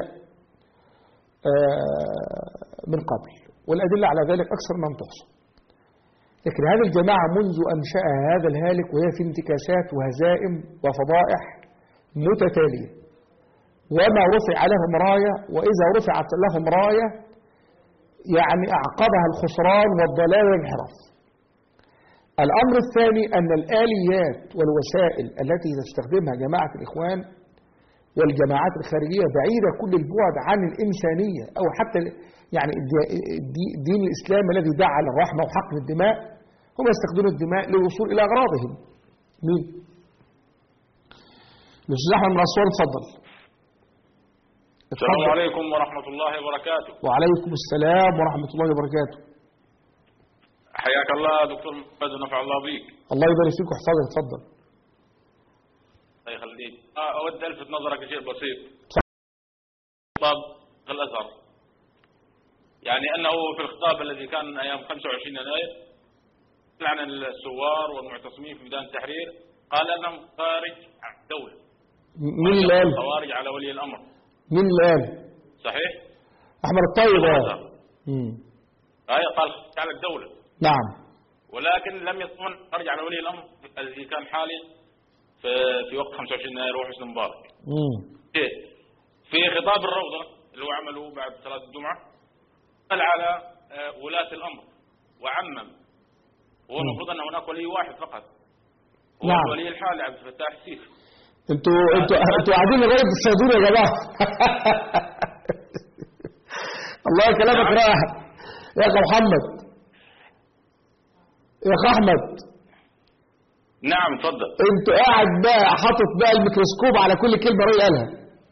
A: آه، من قبل والأدلة على ذلك أكثر من تحصى لكن هذه الجماعة منذ أنشأها هذا الهالك وهي في انتكاسات وهزائم وفضائح متتالية وما رفع لهم راية وإذا رفعت لهم راية يعني أعقبها الخسران والضلال والانحراف الأمر الثاني أن الآليات والوسائل التي تستخدمها جماعة الإخوان والجماعات الخارجية بعيدة كل البعد عن الإنسانية أو حتى يعني الدي- الدي- الدين الإسلامي الذي دعا للرحمة وحقن الدماء هم يستخدمون الدماء للوصول إلى أغراضهم مين؟ الأستاذ أحمد من أسوان اتفضل
H: السلام
A: اتفضل.
H: عليكم ورحمة الله وبركاته
A: وعليكم السلام ورحمة الله وبركاته
H: حياك الله دكتور محمد ونفع الله بك
A: الله يبارك فيك ويحفظك اتفضل
H: الله يخليك آه، أود ألفت نظرك لشيء بسيط خطاب الأزهر يعني أنه في الخطاب الذي كان أيام 25 يناير عن الثوار والمعتصمين في ميدان التحرير قال أنهم خارج عن الدولة
A: مين اللي قال؟
H: خوارج على ولي الأمر
A: مين اللي قال؟
H: صحيح؟
A: أحمد الطيب اه
H: الأزهر
A: مم.
H: آية قال خارج على الدولة
A: نعم
H: ولكن لم يطمن خرج على ولي الامر الذي كان حالي في في وقت 25 يناير وحسن مبارك.
A: مم.
H: في خطاب الروضه اللي هو عمله بعد صلاه الجمعه قال على آه، ولاة الامر وعمم هو المفروض ان هناك ولي واحد فقط هو
A: نعم.
H: الولي الحالي عبد الفتاح السيسي
A: انتوا انتوا انتوا قاعدين لغايه الصيدون يا جماعه الله كلامك
H: نعم.
A: رايح يا اخي محمد يا اخي احمد
H: نعم تفضل
A: انت قاعد بقى حاطط بقى الميكروسكوب على كل كلمه راي قالها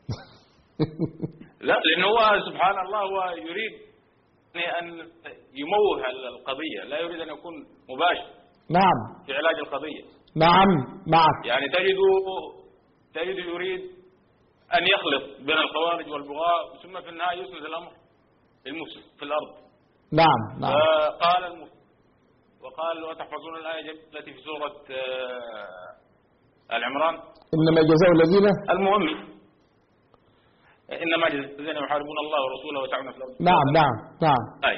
H: لا لانه هو سبحان الله هو يريد ان يموه القضيه لا يريد ان يكون مباشر
A: نعم
H: في علاج القضيه
A: نعم معك
H: يعني تجد تجد يريد أن يخلط بين الخوارج والبغاء ثم في النهاية يسند الأمر للمفسد في الأرض
A: نعم نعم
H: فقال المفسد وقال وتحفظون الآية التي في سورة آه، آل عمران
A: انما جزاء الذين
H: المهم إنما جزاء الذين يحاربون الله ورسوله ويسعون في الأرض
A: نعم نعم نعم
H: أي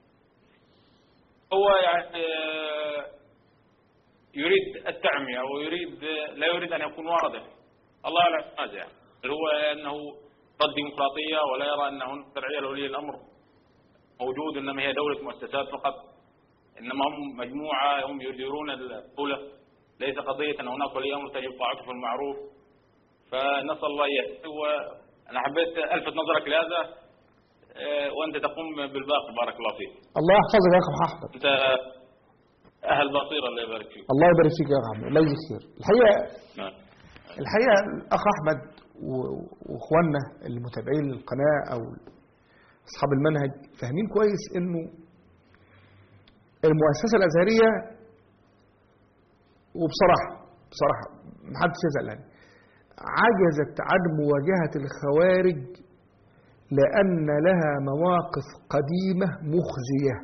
H: هو يعني آه، يريد التعمية ويريد لا يريد أن يكون واضح الله لا يتنازع بل هو أنه ضد ديمقراطية ولا يرى أن هناك شرعية لولي الأمر موجود إنما هي دولة مؤسسات فقط إنما هم مجموعة هم يديرون الدولة ليس قضية أن هناك ولي أمر تجب طاعته في المعروف فنسأل الله يهدي وأنا حبيت ألفت نظرك لهذا آه، وأنت تقوم بالباقي بارك الله فيك
A: الله يحفظك يا اخي احمد
H: أنت أهل بصيرة الله يبارك فيك
A: الله يبارك فيك يا اخي احمد الله يجزيك خير الحقيقه
H: نعم
A: الحقيقه الاخ احمد و- واخواننا المتابعين للقناه او اصحاب المنهج فاهمين كويس انه المؤسسه الازهريه وبصراحه بصراحه ما حدش يزعل يعني عجزت عن مواجهه الخوارج لان لها مواقف قديمه مخزيه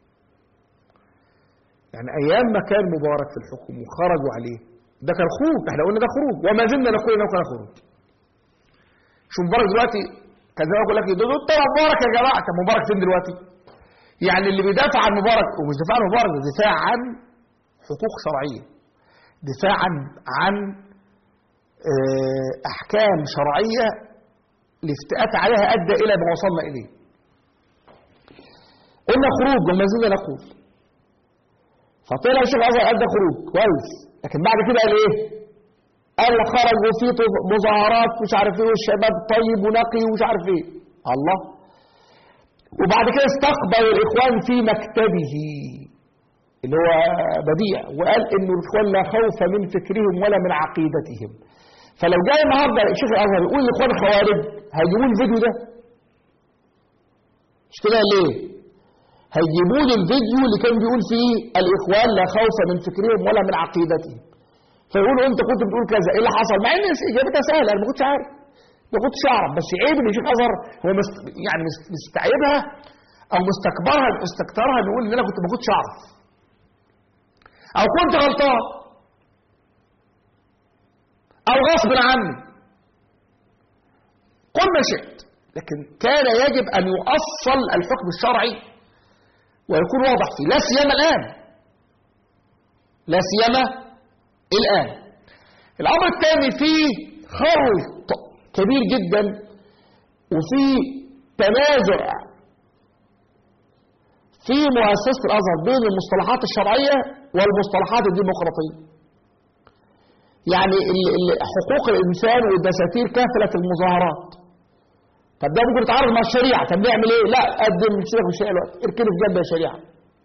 A: يعني ايام ما كان مبارك في الحكم وخرجوا عليه ده كان خروج احنا قلنا ده خروج وما زلنا نقول انه كان خروج شو مبارك دلوقتي كان زمان يقول لك ده ده طلع مبارك يا جماعه طب مبارك فين دلوقتي؟ يعني اللي بيدافع عن مبارك ومش دفاع عن مبارك ده دفاع عن حقوق شرعيه دفاعا عن آه، احكام شرعيه الافتئات عليها ادى الى ما وصلنا اليه قلنا خروج وما زلنا نقول فطلع الشيخ الازهر ادى خروج كويس لكن بعد كده قال ايه؟ قال خرج وفي طف- مظاهرات مش عارف ايه والشباب طيب ونقي ومش عارف ايه الله وبعد كده استقبل الاخوان في مكتبه اللي هو بديع وقال انه الاخوان لا خوف من فكرهم ولا من عقيدتهم فلو جاي النهارده شيخ الازهر يقول الاخوان خوارج هيجيبوا الفيديو ده مش كده ليه هيجيبوا لي الفيديو اللي كان بيقول فيه الاخوان لا خوف من فكرهم ولا من عقيدتهم فيقولوا انت كنت بتقول كذا ايه اللي حصل مع ان اجابتها سهله انا ما كنتش عارف ما كنتش اعرف بس عيب ان الشيخ ازهر هو مست يعني مست- مستعيبها او مستكبرها مستكترها نقول ان انا كنت ما كنتش اعرف او كنت غلطان او غصب عني قل ما شئت لكن كان يجب ان يؤصل الحكم الشرعي ويكون واضح فيه لا سيما الان لا سيما الان الامر الثاني فيه خلط كبير جدا وفي تنازع في مؤسسة الأزهر بين المصطلحات الشرعية والمصطلحات الديمقراطية يعني ال- ال- حقوق الإنسان والدساتير كافلة المظاهرات طب ده ممكن يتعارض مع الشريعة طب نعمل ايه لا قدم سيبك من الشريعة الوقت اركني في جنب يا شريعة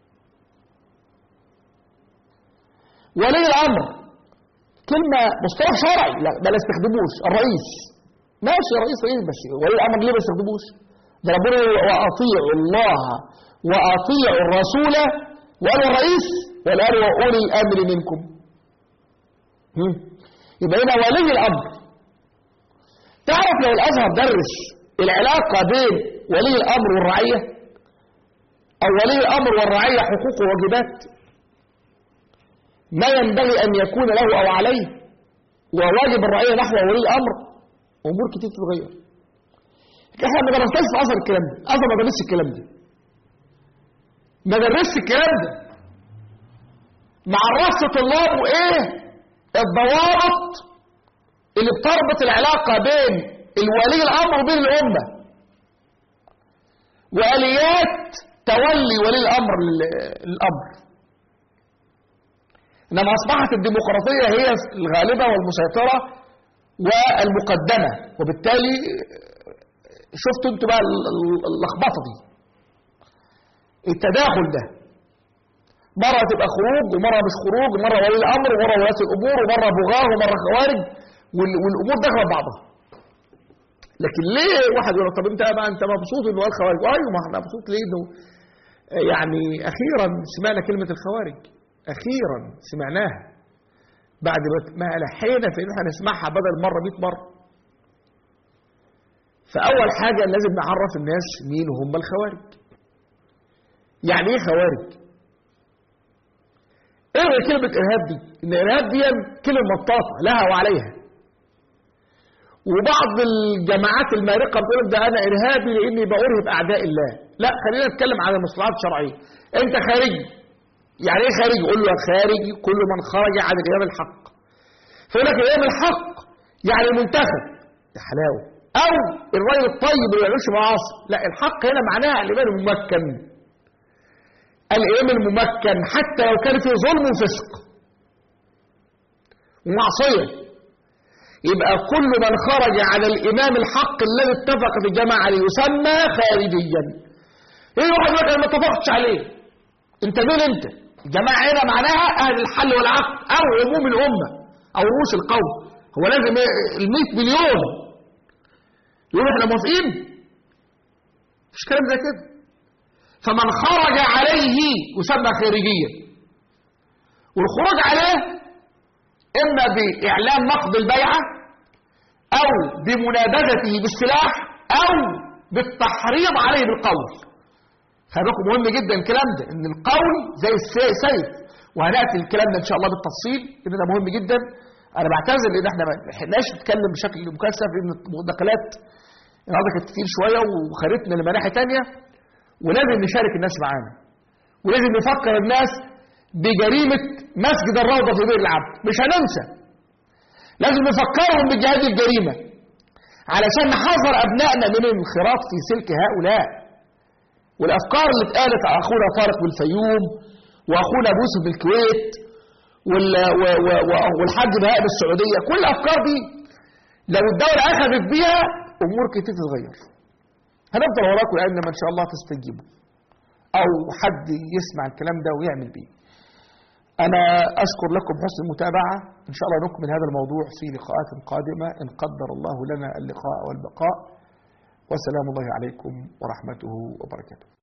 A: ولي الأمر كلمة مصطلح شرعي لا ما لا استخدموش الرئيس ماشي رئيس رئيس بس ولي الأمر ليه ما يستخدموش ده ربنا يقول وأطيعوا الله وأطيعوا الرسول ولا الرئيس ولا وأولي الأمر منكم هم؟ يبقى هنا ولي الأمر تعرف لو الأزهر درس العلاقة بين ولي الأمر والرعية أو ولي الأمر والرعية حقوق وواجبات ما ينبغي أن يكون له أو عليه وواجب الرعية نحو ولي الأمر أمور كتير تتغير احنا ما درسناش في أثر الكلام ده أثر ما درسش الكلام ده ما درسش الكلام ده ما عرفش طلابه ايه الضوابط اللي بتربط العلاقة بين الولي الأمر وبين الأمة وآليات تولي ولي الأمر لل- الأمر إنما أصبحت الديمقراطية هي الغالبة والمسيطرة والمقدمة وبالتالي شفتوا انتوا بقى ال- ال- اللخبطة دي التداخل ده مرة تبقى خروج ومرة مش خروج ومرة ولي الأمر ومرة ولاة الأمور ومرة بغاة ومرة خوارج وال- والأمور داخلة في بعضها لكن ليه واحد يقول طب انت بقى انت مبسوط انه قال خوارج ايوه ما احنا مبسوط ليه انه يعني اخيرا سمعنا كلمه الخوارج اخيرا سمعناها بعد ما- ما لحينا في ان احنا نسمعها بدل مره 100 مره فاول حاجه لازم نعرف الناس مين هم الخوارج يعني ايه خوارج ايه كلمه ارهاب دي ان الارهاب دي كلمه مطاطه لها وعليها وبعض الجماعات المارقه بتقول ده انا ارهابي لاني بارهب اعداء الله لا خلينا نتكلم عن المصطلحات الشرعيه انت خارجي يعني ايه خارجي قول له خارجي كل من خرج عن الامام الحق فيقول لك الامام الحق يعني المنتخب ده حلاوه او الراجل الطيب اللي ما بيعملش معاصي لا الحق هنا معناها الامام الممكن الامام الممكن حتى لو كان فيه ظلم وفسق ومعصيه يبقى كل من خرج على الإمام الحق الذي اتفقت الجماعة عليه يسمى خارجيا ايه واحد يقول لك أنا ما اتفقتش عليه انت مين انت الجماعة هنا معناها اهل الحل والعقد او عموم الامة او رؤوس القوم هو لازم ال 100 مليون يقولوا احنا موافقين مش كلام زي كده فمن خرج عليه يسمى خارجيا والخروج عليه إما بإعلان نقض البيعة أو بمنابذته بالسلاح أو بالتحريض عليه بالقول خلي بالكم مهم جدا الكلام ده إن القول زي السيف وهنأتي الكلام ده إن شاء الله بالتفصيل إن ده مهم جدا أنا بعتذر لأن إحنا ما لحقناش نتكلم بشكل مكثف لأن المداخلات النهارده كانت كتير شوية وخدتنا لمناحي تانية ولازم نشارك الناس معانا ولازم نفكر الناس بجريمة مسجد الروضة في بئر العبد مش هننسى لازم نفكرهم بجهاد الجريمة علشان نحذر أبنائنا من الانخراط في سلك هؤلاء والأفكار اللي اتقالت على أخونا طارق بالفيوم وأخونا بوسف بالكويت وال- و- و- و- والحاج بهاء بالسعودية كل الأفكار دي لو الدولة أخذت بيها أمور كتير تتغير هنفضل وراكم لأن ما إن شاء الله تستجيبوا أو حد يسمع الكلام ده ويعمل بيه أنا أشكر لكم حسن المتابعة إن شاء الله نكمل هذا الموضوع في لقاءات قادمة إن قدر الله لنا اللقاء والبقاء وسلام الله عليكم ورحمته وبركاته